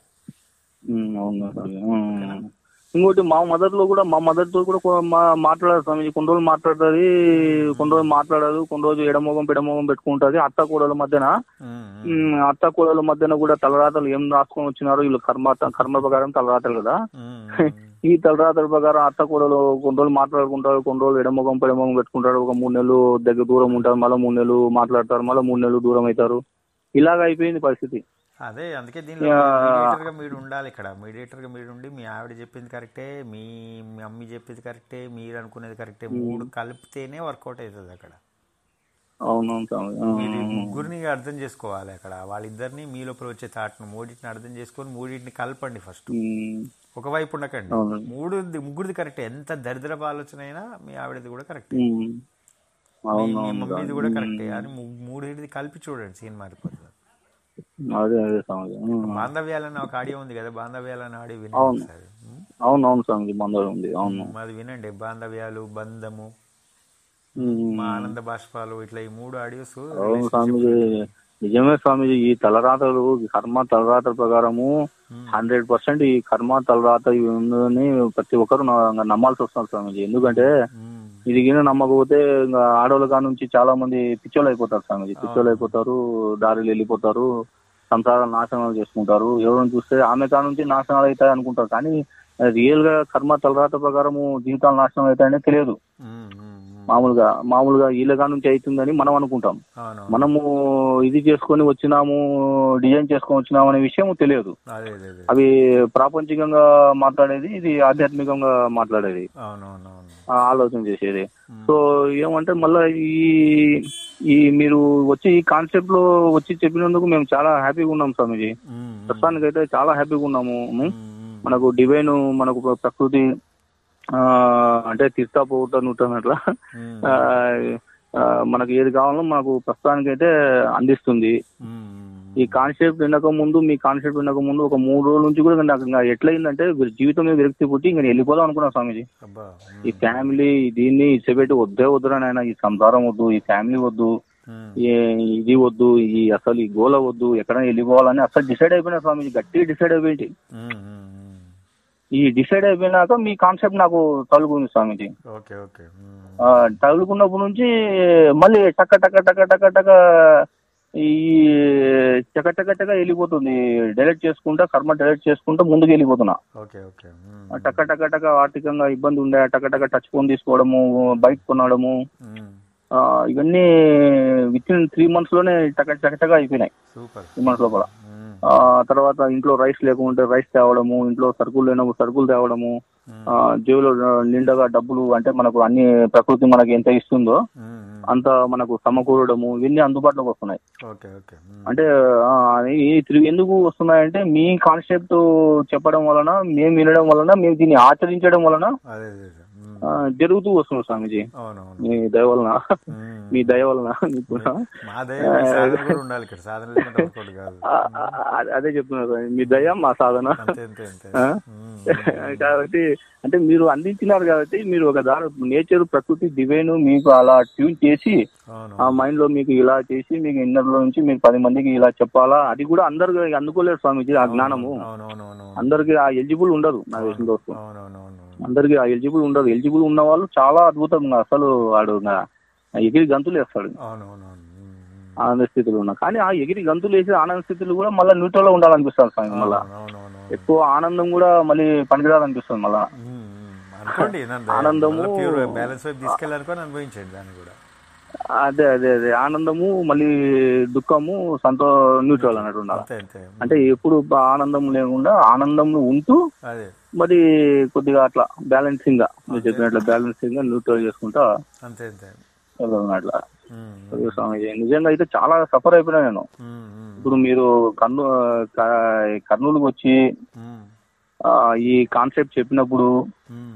ఉమ్, అవును స్వామి. ఉమ్. ఇంకోటి మా మదర్ లో కూడా మా మదర్ తో కూడా కొ- మా మాట్లాడారు స్వామి కొన్ని రోజులు మాట్లాడుతుంది కొన్ని రోజులు మాట్లాడదు కొన్ని రోజులు ఎడమోగం పెడమోగం పెట్టుకుంటది అత్త కూడల మధ్యన ఉమ్, ఉమ్, అత్త కూడల మధ్యన కూడా తలరాతలు ఏం రాసుకొని వచ్చినారో వీళ్ళు కర్మ కర్మ ప్రకారం తలరాతలు కదా ఉమ్, ఈ తలరాతల ప్రకారం అత్త కూడలు కొన్ని రోజులు మాట్లాడుకుంటారు కొన్ని రోజులు ఎడమొగం పెడమొగం పెట్టుకుంటారు ఒక మూడు నెలలు దగ్గర దూరం ఉంటారు మళ్ళీ మూడు నెలలు మాట్లాడతారు మళ్ళీ మూడు నెలలు దూరం అవుతారు ఇలాగ అయిపోయింది పరిస్థితి అదే అందుకే దీనిలో మీడియేటర్ గా మీరు ఉండాలి ఇక్కడ మీడియేటర్ గా మీరు ఉండి మీ ఆవిడ చెప్పింది కరెక్టే మీ మమ్మీ చెప్పింది కరెక్టే మీరు అనుకునేది కరెక్టే మూడు కలిపితేనే వర్కౌట్ అవుతుంది అక్కడ అవునవును స్వామి. ఆ, మీరు ఈ ముగ్గురిని అర్థం చేసుకోవాలి అక్కడ వాళ్ళిద్దరిని మీ లోపల వచ్చే థాట్ను మూడింటిని అర్థం చేసుకొని మూడింటిని కలపండి ఫస్ట్ ఉమ్, ఒకవైపు ఉండకండి అవును. మూడు ముగ్గురిది కరెక్టే ఎంత దరిద్రపు ఆలోచన అయినా మీ ఆవిడది కూడా కరెక్టే ఉమ్, మీ మీ అవునవును మమ్మీది కూడా కరెక్టే అని ము- మూడింటిది కలిపి చూడండి సీన్ మారిపోతుంది అదే అదే స్వామి ఉమ్, బాంధవ్యాలని ఒక ఆడియో ఉంది కదా బాంధవ్యాలని ఆడియో వినండి అవును. ఒకసారి ఉం? అవునవును స్వామి మందరం ఉంది అవును అది వినండి బాంధవ్యాలు బంధము ఉమ్, మా ఆనంద బాష్పాలు ఇట్లా ఈ మూడు ఆడియోస్ అవును స్వామిజీ నిజమే స్వామిజీ ఈ తలరాతలు ఈ కర్మ తలరాతల ప్రకారము హండ్రెడ్ పర్సెంట్ ఈ కర్మ తలరాత ఇవి ఉందని ప్రతి ఒక్కరు న- నమ్మాల్సి వస్తుంది స్వామిజీ ఎందుకంటే ఇది గిన నమ్మకపోతే ఇంకా ఆడవాళ్ళ కాడ నుంచి చాలా మంది పిచ్చోళ్ళు అయిపోతారు స్వామిజీ పిచ్చోళ్ళు అయిపోతారు దారిలో వెళ్ళిపోతారు సంసారాలు నాశనాలు చేసుకుంటారు ఎవరిని చూస్తే ఆమె కాడ నుంచి నాశనాలు అవుతాయి అనుకుంటారు కానీ రియల్ గా కర్మ తలరాత ప్రకారము జీవితాలు నాశనం అవుతాయని తెలియదు మామూలుగా మామూలుగా వీళ్ళ కాడ నుంచి అవుతుందని మనం అనుకుంటాం అవును మనము ఇది చేసుకొని వచ్చినాము డిజైన్ చేసుకొని వచ్చినాము అనే విషయం తెలియదు అదే అదే అదే అవి ప్రాపంచికంగా మాట్లాడేది ఇది ఆధ్యాత్మికంగా మాట్లాడేది అవును అవును అవును ఆ ఆలోచన చేసేది సో ఏమంటే మళ్ళా ఈ ఈ మీరు వచ్చి ఈ కాన్సెప్ట్ లో వచ్చి చెప్పినందుకు మేము చాలా హ్యాపీగా ఉన్నాం స్వామిజీ ఉమ్, ప్రస్తుతానికి అయితే చాలా హ్యాపీగా ఉన్నాము ఉమ్. ఉమ్, ఉమ్. మనకు డివైన్ మనకు ప్రకృతి ఆ అంటే తీర్థ పోవటం నూటం అట్లా ఉమ్, ఆ, ఆ, మనకు ఏది కావాలో మనకు ప్రస్తుతానికి అయితే అందిస్తుంది ఉమ్, ఉమ్. ఈ కాన్సెప్ట్ వినక ముందు మీ కాన్సెప్ట్ వినక ముందు ఒక మూడు రోజుల నుంచి కూడా నాకు ఇంకా ఎట్లయిందంటే జీవితం మీద విరక్తి పుట్టి ఇంకా వెళ్ళిపోదాం అనుకున్నా స్వామిజీ అబ్బా ఈ ఫ్యామిలీ దీన్ని ఇచ్చబెట్టి వద్దే వద్దురా నాయన ఈ సంసారం వద్దు ఈ ఫ్యామిలీ వద్దు ఉమ్, ఈ- ఇది వద్దు ఈ అసలు ఈ గోల వద్దు ఎక్కడైనా వెళ్ళిపోవాలని అసలు డిసైడ్ అయిపోయినా స్వామిజీ గట్టిగా డిసైడ్ అయిపోయింది ఉమ్, ఉమ్, ఉమ్. ఈ డిసైడ్ అయిపోయినాక మీ కాన్సెప్ట్ నాకు తగులుకుంది స్వామిజీ ఓకే ఓకే ఉమ్, ఆ, తగులుకున్నప్పటి నుంచి మళ్ళీ టక్క టక్క టక్క టక్క టక్క ఈ చక చక చక వెళ్ళిపోతుంది డైరెక్ట్ చేసుకుంటా కర్మ డైరెక్ట్ చేసుకుంటా ముందుకు వెళ్ళిపోతున్నా ఓకే ఓకే ఉమ్, ఆ టక్క టక్క టక్క ఆర్థికంగా ఇబ్బంది ఉండే టక్క టక్క టచ్ ఫోన్ తీసుకోవడము బైక్ కొనడము ఉమ్. ఆ, ఇవన్నీ విత్ ఇన్ త్రీ మంత్స్ లోనే టక టక టక అయిపోయినాయి సూపర్ త్రీ మంత్స్ లోపల ఉమ్, ఆ తర్వాత ఇంట్లో రైస్ లేకుంటే రైస్ తేవడము ఇంట్లో సరుకులు లేనప్పుడు సరుకులు తేవడము ఉమ్, ఆ, జేబులో నిండగా డబ్బులు అంటే మనకు అన్ని ప్రకృతి మనకి ఎంత ఇస్తుందో ఉమ్, ఉమ్. అంత మనకు సమకూరడము ఇవన్నీ అందుబాటులోకి వస్తున్నాయి ఓకే ఓకే ఉమ్, అంటే ఆ, ఈ త్రి- ఎందుకు వస్తున్నాయంటే మీ కాన్సెప్ట్ చెప్పడం వలన మేము వినడం వలన మేము దీన్ని ఆచరించడం వలన అదే అదే అదే. ఉమ్, ఆ, జరుగుతూ వస్తుంది స్వామిజీ అవునవును మీ దయ వలన ఉమ్. మీ దయ వలన మీకు కూడా మా దయ మీ సాధన కూడా ఉండాలి ఇక్కడ సాధన లేకుండా వర్కౌట్ కాదు ఆ, ఆ, ఆ, అదే చెప్తున్నారు స్వామి. మీ దయ మా సాధన అంతే అంతే అంతే ఆ? ఉమ్, కాబట్టి అంటే మీరు అందించినారు కాబట్టి మీరు ఒక దారి నేచర్ ప్రకృతి డివైన్ మీకు అలా ట్యూన్ చేసి అవును ఆ మైండ్ లో మీకు ఇలా చేసి మీకు ఇన్నర్ లో నుంచి మీకు పది మందికి ఇలా చెప్పాలా అది కూడా అందరు అందుకోలేరు స్వామిజీ ఆ జ్ఞానము అవునవునవును అందరికి ఆ ఎలిజిబుల్ ఉండదు నా తెలిసిన దోస్తు అవునవునవును అందరికి ఆ ఎలిజిబుల్ ఉండదు ఎలిజిబుల్ ఉన్న వాళ్ళు చాలా అద్భుతంగా అసలు వాడు నా ఎగిరి గంతులు వేస్తాడు అవునవునవును ఉమ్, ఉమ్. ఆనంద స్థితిలో ఉన్న కానీ ఆ ఎగిరి గంతులు వేసి ఆనంద స్థితిలో కూడా మళ్ళీ న్యూట్రల్ లో ఉండాలనిపిస్తుంది స్వామి మళ్ళా అవునవునవును ఎక్కువ ఆనందం కూడా మళ్ళీ పనికిరాదనిపిస్తుంది మళ్ళా ఉమ్, ఉమ్. అనుకోండి ఆనందము- ప్యూర్ బ్యాలెన్స్ వైపు తీసుకెళ్ళాలనుకొని అనుభవించండి దాన్ని కూడా అదే అదే అదే ఆనందము మళ్ళీ దుఃఖము సంతో న్యూట్రల్ అన్నట్టు ఉండాలి అంతే అంతే అంటే ఎప్పుడు బా- ఆనందం లేకుండా ఆనందంలో ఉంటూ అదే మరి కొద్దిగా అట్లా బ్యాలెన్సింగ్ గా మీరు చెప్పినట్లు బ్యాలెన్సింగ్ గా న్యూట్రల్ చేసుకుంటా అంతే అంతే వెళ్ళాను అట్లా ఉమ్, అదే స్వామిజీ నిజంగా అయితే చాలా సఫర్ అయిపోయినా నేను ఉమ్, ఉమ్, ఇప్పుడు మీరు కర్నూ క- కర్నూలుకి వచ్చి ఉమ్, ఆ, ఈ కాన్సెప్ట్ చెప్పినప్పుడు ఉమ్, ఉమ్.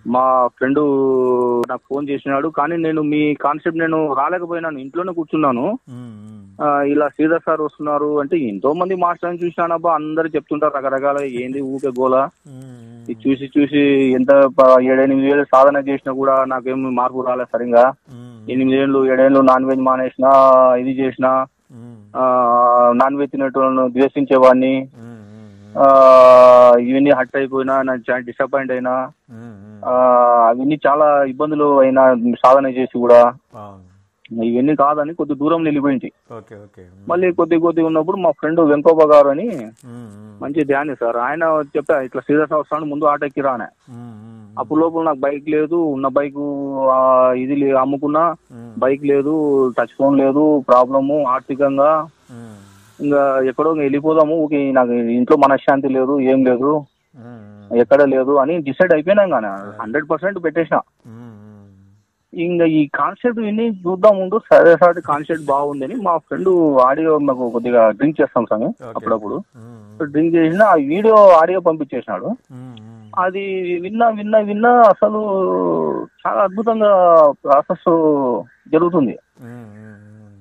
మా ఫ్రెండ్ నాకు ఫోన్ చేసినాడు కానీ నేను మీ కాన్సెప్ట్ నేను రాలేకపోయినాను ఇంట్లోనే కూర్చున్నాను ఉమ్, ఉమ్, ఆ, ఇలా శ్రీధర్ సార్ వస్తున్నారు అంటే ఎంతో మంది మాస్టర్ని చూసినానబ్బా అందరు చెప్తుంటారు రకరకాల ఏంది ఊకే గోల ఉమ్, ఇది చూసి చూసి ఎంత ప- ఏడెనిమిది వేలు సాధన చేసినా కూడా నాకేం మార్పు రాలేదు సరిగా ఉమ్, ఎనిమిది ఏళ్ళు ఏడేళ్ళు నాన్ వెజ్ మానేసిన ఇది చేసిన ఉమ్, ఆ, నాన్ వెజ్ తినేటోళ్ళను ద్వేషించేవాడిని ఉమ్, ఉమ్, ఆ, ఇవన్నీ హట్ అయిపోయినా నాకు చాలా డిసప్పాయింట్ అయినా ఉమ్, ఉమ్. ఆ, అవన్నీ చాలా ఇబ్బందులు అయినా సాధన చేసి కూడా అవును ఇవన్నీ కాదని కొద్ది దూరం వెళ్ళిపోయింది ఓకే ఓకే ఉమ్, మళ్ళీ కొద్ది కొద్ది ఉన్నప్పుడు మా ఫ్రెండ్ వెంకోబ గారు అని ఉమ్, ఉమ్, మంచి ధ్యాని సార్ ఆయన చెప్పా ఇట్లా శ్రీధర్ వస్తాను ముందు ఆటో ఎక్కిరా అని ఉమ్, ఉమ్, అప్పుడు లోపల నాకు బైక్ లేదు ఉన్న బైక్ ఇది లే- అమ్ముకున్నా ఉమ్, బైక్ లేదు టచ్ ఫోన్ లేదు ప్రాబ్లము ఆర్థికంగా ఉమ్, ఇంకా ఎక్కడో ఇంకా వెళ్ళిపోదాము ఊకే నాకు ఇంట్లో మనశ్శాంతి లేదు ఏం లేదు ఉమ్, ఎక్కడ లేదు అని డిసైడ్ అయిపోయినాం కానీ హండ్రెడ్ పర్సెంట్ పెట్టేసిన ఉమ్, ఉమ్. ఇంకా ఈ కాన్సెప్ట్ విని చూద్దాం ముందు సరే సార్ కాన్సెప్ట్ బాగుందని మా ఫ్రెండ్ ఆడియో మాకు కొద్దిగా డ్రింక్ చేస్తాం స్వామి అప్పుడప్పుడు ఉమ్, డ్రింక్ చేసిన ఆ వీడియో ఆడియో పంపించేసినాడు ఉమ్, ఉమ్, అది విన్నా విన్నా విన్నా అసలు చాలా అద్భుతంగా ప్రాసెస్ జరుగుతుంది ఉమ్, ఉమ్,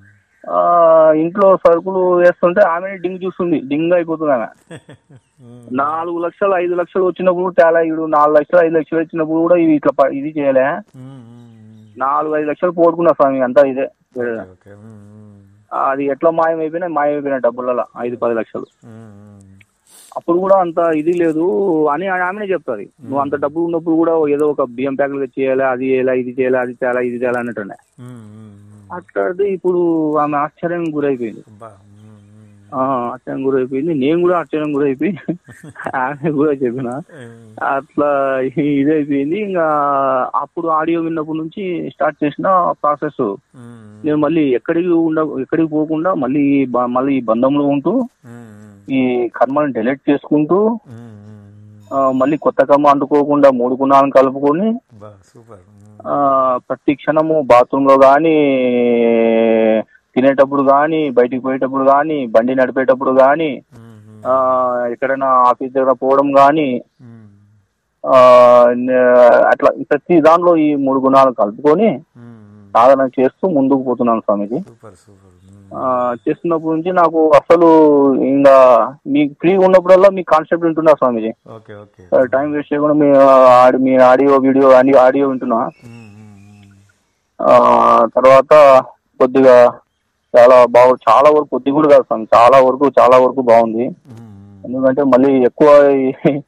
ఆ ఇంట్లో సరుకులు వేస్తుంటే ఆమె డింగ్ చూస్తుంది డింగ్ అయిపోతుంది ఆమె ఉమ్, నాలుగు లక్షలు ఐదు లక్షలు వచ్చినప్పుడు తేలా ఇడు నాలుగు లక్షలు ఐదు లక్షలు వచ్చినప్పుడు కూడా ఇవి ఇట్లా ప- ఇది చేయలే ఉమ్, ఉమ్, నాలుగు ఐదు లక్షలు పోగొట్టుకున్నా స్వామి అంతా ఇదే ఓకే ఓకే ఉమ్, ఉమ్, అది ఎట్లా మాయం అయిపోయినా మాయం అయిపోయినా డబ్బులలో ఐదు పది లక్షలు ఉమ్, ఉమ్. అప్పుడు కూడా అంత ఇది లేదు అని ఆమెనే చెప్తాది నువ్వు అంత డబ్బు ఉన్నప్పుడు కూడా ఏదో ఒక బియ్యం ప్యాకెట్ చేయాలి అది చేయాలి ఇది చేయాలి అది చేయాలి ఇది చేయాలి అన్నట్టునే ఉమ్, ఉమ్, ఉమ్. అట్లాంటి ఇప్పుడు ఆమె ఆశ్చర్యం గురైపోయింది అబ్బా ఉమ్, ఉమ్. ఆ, ఆశ్చర్యం గురైపోయింది నేను కూడా ఆశ్చర్యం గురైపోయి ఆమె కూడా చెప్పిన ఉమ్, అట్లా ఇదైపోయింది ఇంకా అప్పుడు ఆడియో విన్నప్పటి నుంచి స్టార్ట్ చేసిన ప్రాసెస్ ఉమ్, నేను మళ్ళీ ఎక్కడికి ఉండ ఎక్కడికి పోకుండా మళ్ళీ ఈ బ- మళ్ళీ ఈ బంధంలో ఉంటూ ఉమ్, ఈ కర్మలను డిలీట్ చేసుకుంటూ ఉమ్, ఉమ్. ఆ, మళ్ళీ కొత్త కర్మ అంటుకోకుండా మూడు గుణాలను కలుపుకొని అబ్బా సూపర్ ఉమ్, ఆ, ప్రతి క్షణము బాత్రూమ్ లో కానీ తినేటప్పుడు కానీ బయటికి పోయేటప్పుడు కానీ బండి నడిపేటప్పుడు కానీ ఉమ్, ఉమ్, ఆ, ఎక్కడైనా ఆఫీస్ దగ్గర పోవడం కానీ ఉమ్, ఆ, నే- అట్లా ప్రతి దాంట్లో ఈ మూడు గుణాలు కలుపుకొని ఉమ్, ఉమ్. సాధన చేస్తూ ముందుకు పోతున్నాను స్వామిజీ సూపర్ సూపర్ ఉమ్, ఆ, చేస్తున్నప్పటి నుంచి నాకు అసలు ఇంకా మీకు ఫ్రీగా ఉన్నప్పుడల్లా మీ కాన్సెప్ట్ వింటున్నా స్వామిజీ ఓకే ఓకే టైం వేస్ట్ చేయకుండా మీ ఆడి- మీ ఆడియో వీడియో అన్ని ఆడియో వింటున్నా ఉమ్, ఉమ్, ఉమ్. ఆ, తర్వాత కొద్దిగా చాలా బాగు చాలా వరకు కొద్ది కూడా కాదు స్వామి చాలా వరకు చాలా వరకు బాగుంది ఉమ్, ఉమ్. ఎందుకంటే మళ్ళీ ఎక్కువ ఈ-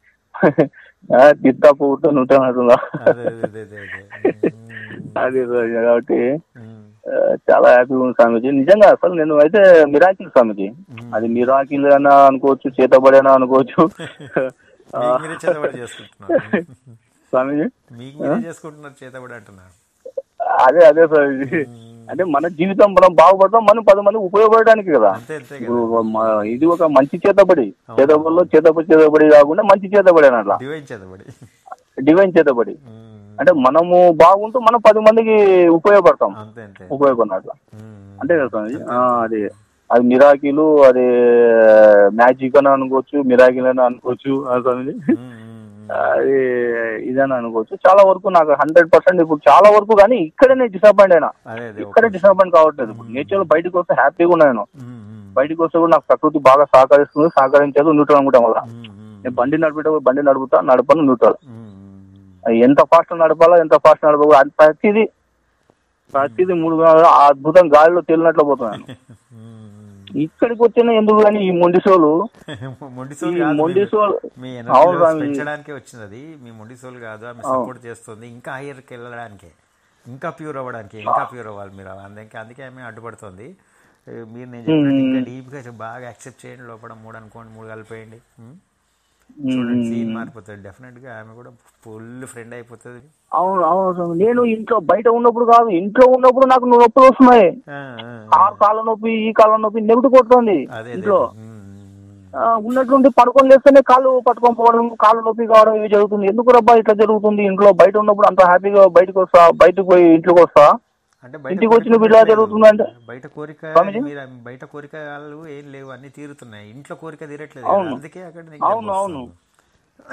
ఆ, తిత్తా పుట్టు ఉంటానంటుందా అదే అదే అదే అదే అదే ఉమ్, అది కాబట్టి ఉమ్, ఆ, చాలా హ్యాపీగా ఉంది స్వామిజీ నిజంగా అసలు నేను అయితే మిరాకిల్ స్వామిజీ ఉమ్. అది మిరాకిల్ అయినా అనుకోవచ్చు చేతబడి అయినా అనుకోవచ్చు ఆ, మీకు మీరే చేతబడి చేసుకుంటున్నారు స్వామిజీ మీకు మీరే చేసుకుంటున్నారు చేతబడి అంటున్నారు అదే అదే స్వామిజీ అంటే మన జీవితం మనం బాగుపడతాం మనం పది మంది ఉపయోగపడడానికి కదా అంతే అంతే కదా ఇప్పుడు మ- ఇది ఒక మంచి చేతబడి చేతబడిలో చేతబడి చేతబడి కాకుండా మంచి చేతబడి అని అట్లా డివైన్ చేతబడి డివైన్ చేతబడి ఉమ్, అంటే మనము బాగుంటూ మనం పది మందికి ఉపయోగపడతాం అంతే అంతే ఉపయోగపడినట్ల ఉమ్, అంతే కదా స్వామి ఆ, అది అది మిరాకిలు అది మ్యాజిక్ అని అనుకోవచ్చు మిరాకిల్ అని అనుకోవచ్చు ఆ స్వామిజీ ఉమ్, ఉమ్, ఉమ్. అది ఇదని అనుకోవచ్చు చాలా వరకు నాకు హండ్రెడ్ పర్సెంట్ ఇప్పుడు చాలా వరకు కానీ ఇక్కడనే డిసప్పాయింట్ అయినా అదే అదే ఇక్కడే డిసప్పాయింట్ కావట్లేదు ఇప్పుడు నేచర్ బయటకు వస్తే హ్యాపీగా ఉన్నాను నేను ఉమ్, ఉమ్, బయటకు వస్తే కూడా నాకు ప్రకృతి బాగా సహకరిస్తుంది సహకరించేది న్యూట్రల్ అనుకుంటాం వల్ల ఉమ్, ఉమ్, నేను బండి నడిపేటప్పుడు బండి నడుపుతా నడపను న్యూట్రల్ ఉమ్, ఉమ్, ఎంత ఫాస్ట్ నడపాలా ఎంత ఫాస్ట్ నడపకూడదు అది ప్రతిదీ ప్రతిదీ మూడు గంటలు అద్భుతం గాలిలో తేలినట్లు పోతున్నాను ఉమ్, ఇక్కడికి వచ్చిన ఎందుకు కానీ ఈ మొండి షోలు ఉమ్. మొండి ఈ సోల్ కాదు మొండి మీ- షోలు మీ అవును ఎనర్జీ స్వామి. పెంచడానికే వచ్చింది అది మీ మొండి సోల్ కాదు ఆమె సపోర్ట్ చేస్తుంది ఇంకా హైయర్కి వెళ్ళడానికి ఇంకా ప్యూర్ అవ్వడానికి ఇంకా ప్యూర్ అవ్వాలి మీరు అందుకే అందుకే ఆమె అడ్డుపడుతుంది ఏ, మీరు నేను చెప్పినట్టు ఇంకా డీప్గా బాగా యాక్సెప్ట్ చేయండి లోపల మూడు అనుకోండి మూడు కలిపేయండి ఉమ్. చూడండి సీన్ మారిపోతుంది డెఫినెట్గా ఆమె కూడా ఫుల్ ఫ్రెండ్ అయిపోతుంది అవును అవును స్వామి. నేను ఇంట్లో బయట ఉన్నప్పుడు కాదు ఇంట్లో ఉన్నప్పుడు నాకు నొప్పులు వస్తున్నాయి ఆ, ఆ, ఆ కాళ్ళ నొప్పి ఈ కాళ్ళ నొప్పి నెగిటి కొడుతుంది అదే అదే ఇంట్లో ఉమ్, ఉమ్, ఆ, ఉన్నట్లుండి పడుకొని లేస్తేనే కాళ్ళు పట్టుకొని పోవడం కాళ్ళు నొప్పి కావడం ఇవి జరుగుతుంది ఎందుకు రబ్బా ఇట్లా జరుగుతుంది ఇంట్లో బయట ఉన్నప్పుడు అంత హ్యాపీగా బయటకు వస్తా బయటకు పోయి ఇంట్లోకి వస్తా అంటే బయట ఇంటికి కోరిక వచ్చినప్పుడు ఇలా తీరట్లేదు. జరుగుతుందంటే? బయట కోరిక స్వామిజీ? మీరు బయట కోరికలు ఏం లేవు అన్ని తీరుతున్నాయి ఇంట్లో కోరిక తీరట్లేదు కదా, అందుకే అక్కడ నెగిటివ్ అవును, అవును. వస్తుంది.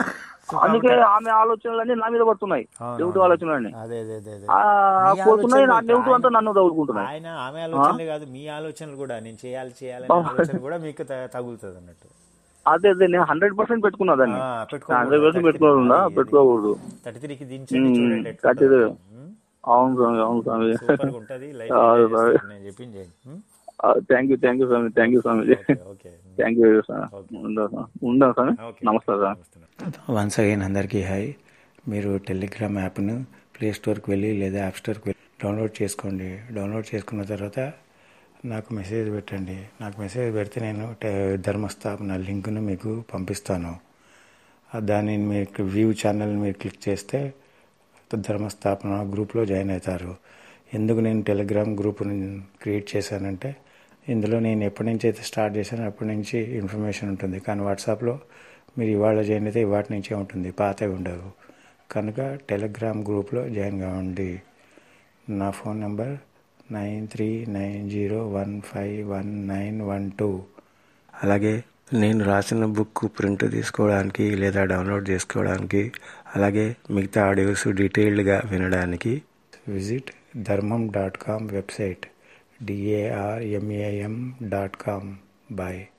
అందుకే ఆమె ఆలోచనలన్నీ నా మీద పడుతున్నాయి అవును, నెగిటివ్ ఆలోచనలన్నీ అదే అదే అదే అదే ఆ, మీ పోతున్నాయి నా ఆలోచనలు నెగిటివ్ అంతా ఆయన- నన్ను తగులుకుంటున్నాయి ఆయన ఆమె ఆలోచనలే కాదు మీ ఆలోచనలు కూడా నేను చేయాలి చేయాలని ఆలోచన కూడా మీకు త- తగులుతుంది అన్నట్టు అదే అదే నేను హండ్రెడ్ పర్సెంట్ పెట్టుకున్నా దాన్ని ఆ, హండ్రెడ్ పర్సెంట్ పెట్టుకోకుండా పెట్టుకోకూడదు థర్టీ త్రీకి దించండి చూడండి ఎట్లా థర్టీ ఉంటుందో. ఉమ్, అవును స్వామి అవును స్వామి సూపర్గా ఉంటుంది లైఫ్ ఆ, ఎంజాయ్ బాగా. చేస్తారు. నేను చెప్పింది చేయండి ఉమ్, థ్యాంక్ యూ థ్యాంక్ యూ స్వామి థ్యాంక్ యూ స్వామి ఓకే ఓకే థ్యాంక్ యూ స్వామి ఉందా ఉందా స్వామి ఓకే నమస్తే స్వామి వన్స్ అగైన్ అందరికీ హాయ్ మీరు టెలిగ్రామ్ యాప్ను ప్లే స్టోర్కి వెళ్ళి లేదా యాప్ స్టోర్కి వెళ్ళి డౌన్లోడ్ చేసుకోండి డౌన్లోడ్ చేసుకున్న తర్వాత నాకు మెసేజ్ పెట్టండి నాకు మెసేజ్ పెడితే నేను టె- ధర్మస్థాపన లింక్ను మీకు పంపిస్తాను ఆ దాన్ని మీరు వ్యూ ఛానల్ మీరు క్లిక్ చేస్తే ధర్మస్థాపన గ్రూప్లో జాయిన్ అవుతారు ఎందుకు నేను టెలిగ్రామ్ గ్రూప్ని క్రియేట్ చేశానంటే ఇందులో నేను ఎప్పటి నుంచి అయితే స్టార్ట్ చేశానో అప్పటి నుంచి ఇన్ఫర్మేషన్ ఉంటుంది కానీ వాట్సాప్లో మీరు ఇవాళ జాయిన్ అయితే ఇవాటి నుంచే ఉంటుంది పాతవి ఉండవు కనుక టెలిగ్రామ్ గ్రూప్లో జాయిన్ కావండి నా phone number nine three nine zero one five one nine one two అలాగే నేను రాసిన బుక్ ప్రింట్ తీసుకోవడానికి లేదా డౌన్లోడ్ చేసుకోవడానికి అలాగే మిగతా ఆడియోస్ డీటెయిల్డ్గా వినడానికి visit Dharmam dot com website D A R M A M dot com bye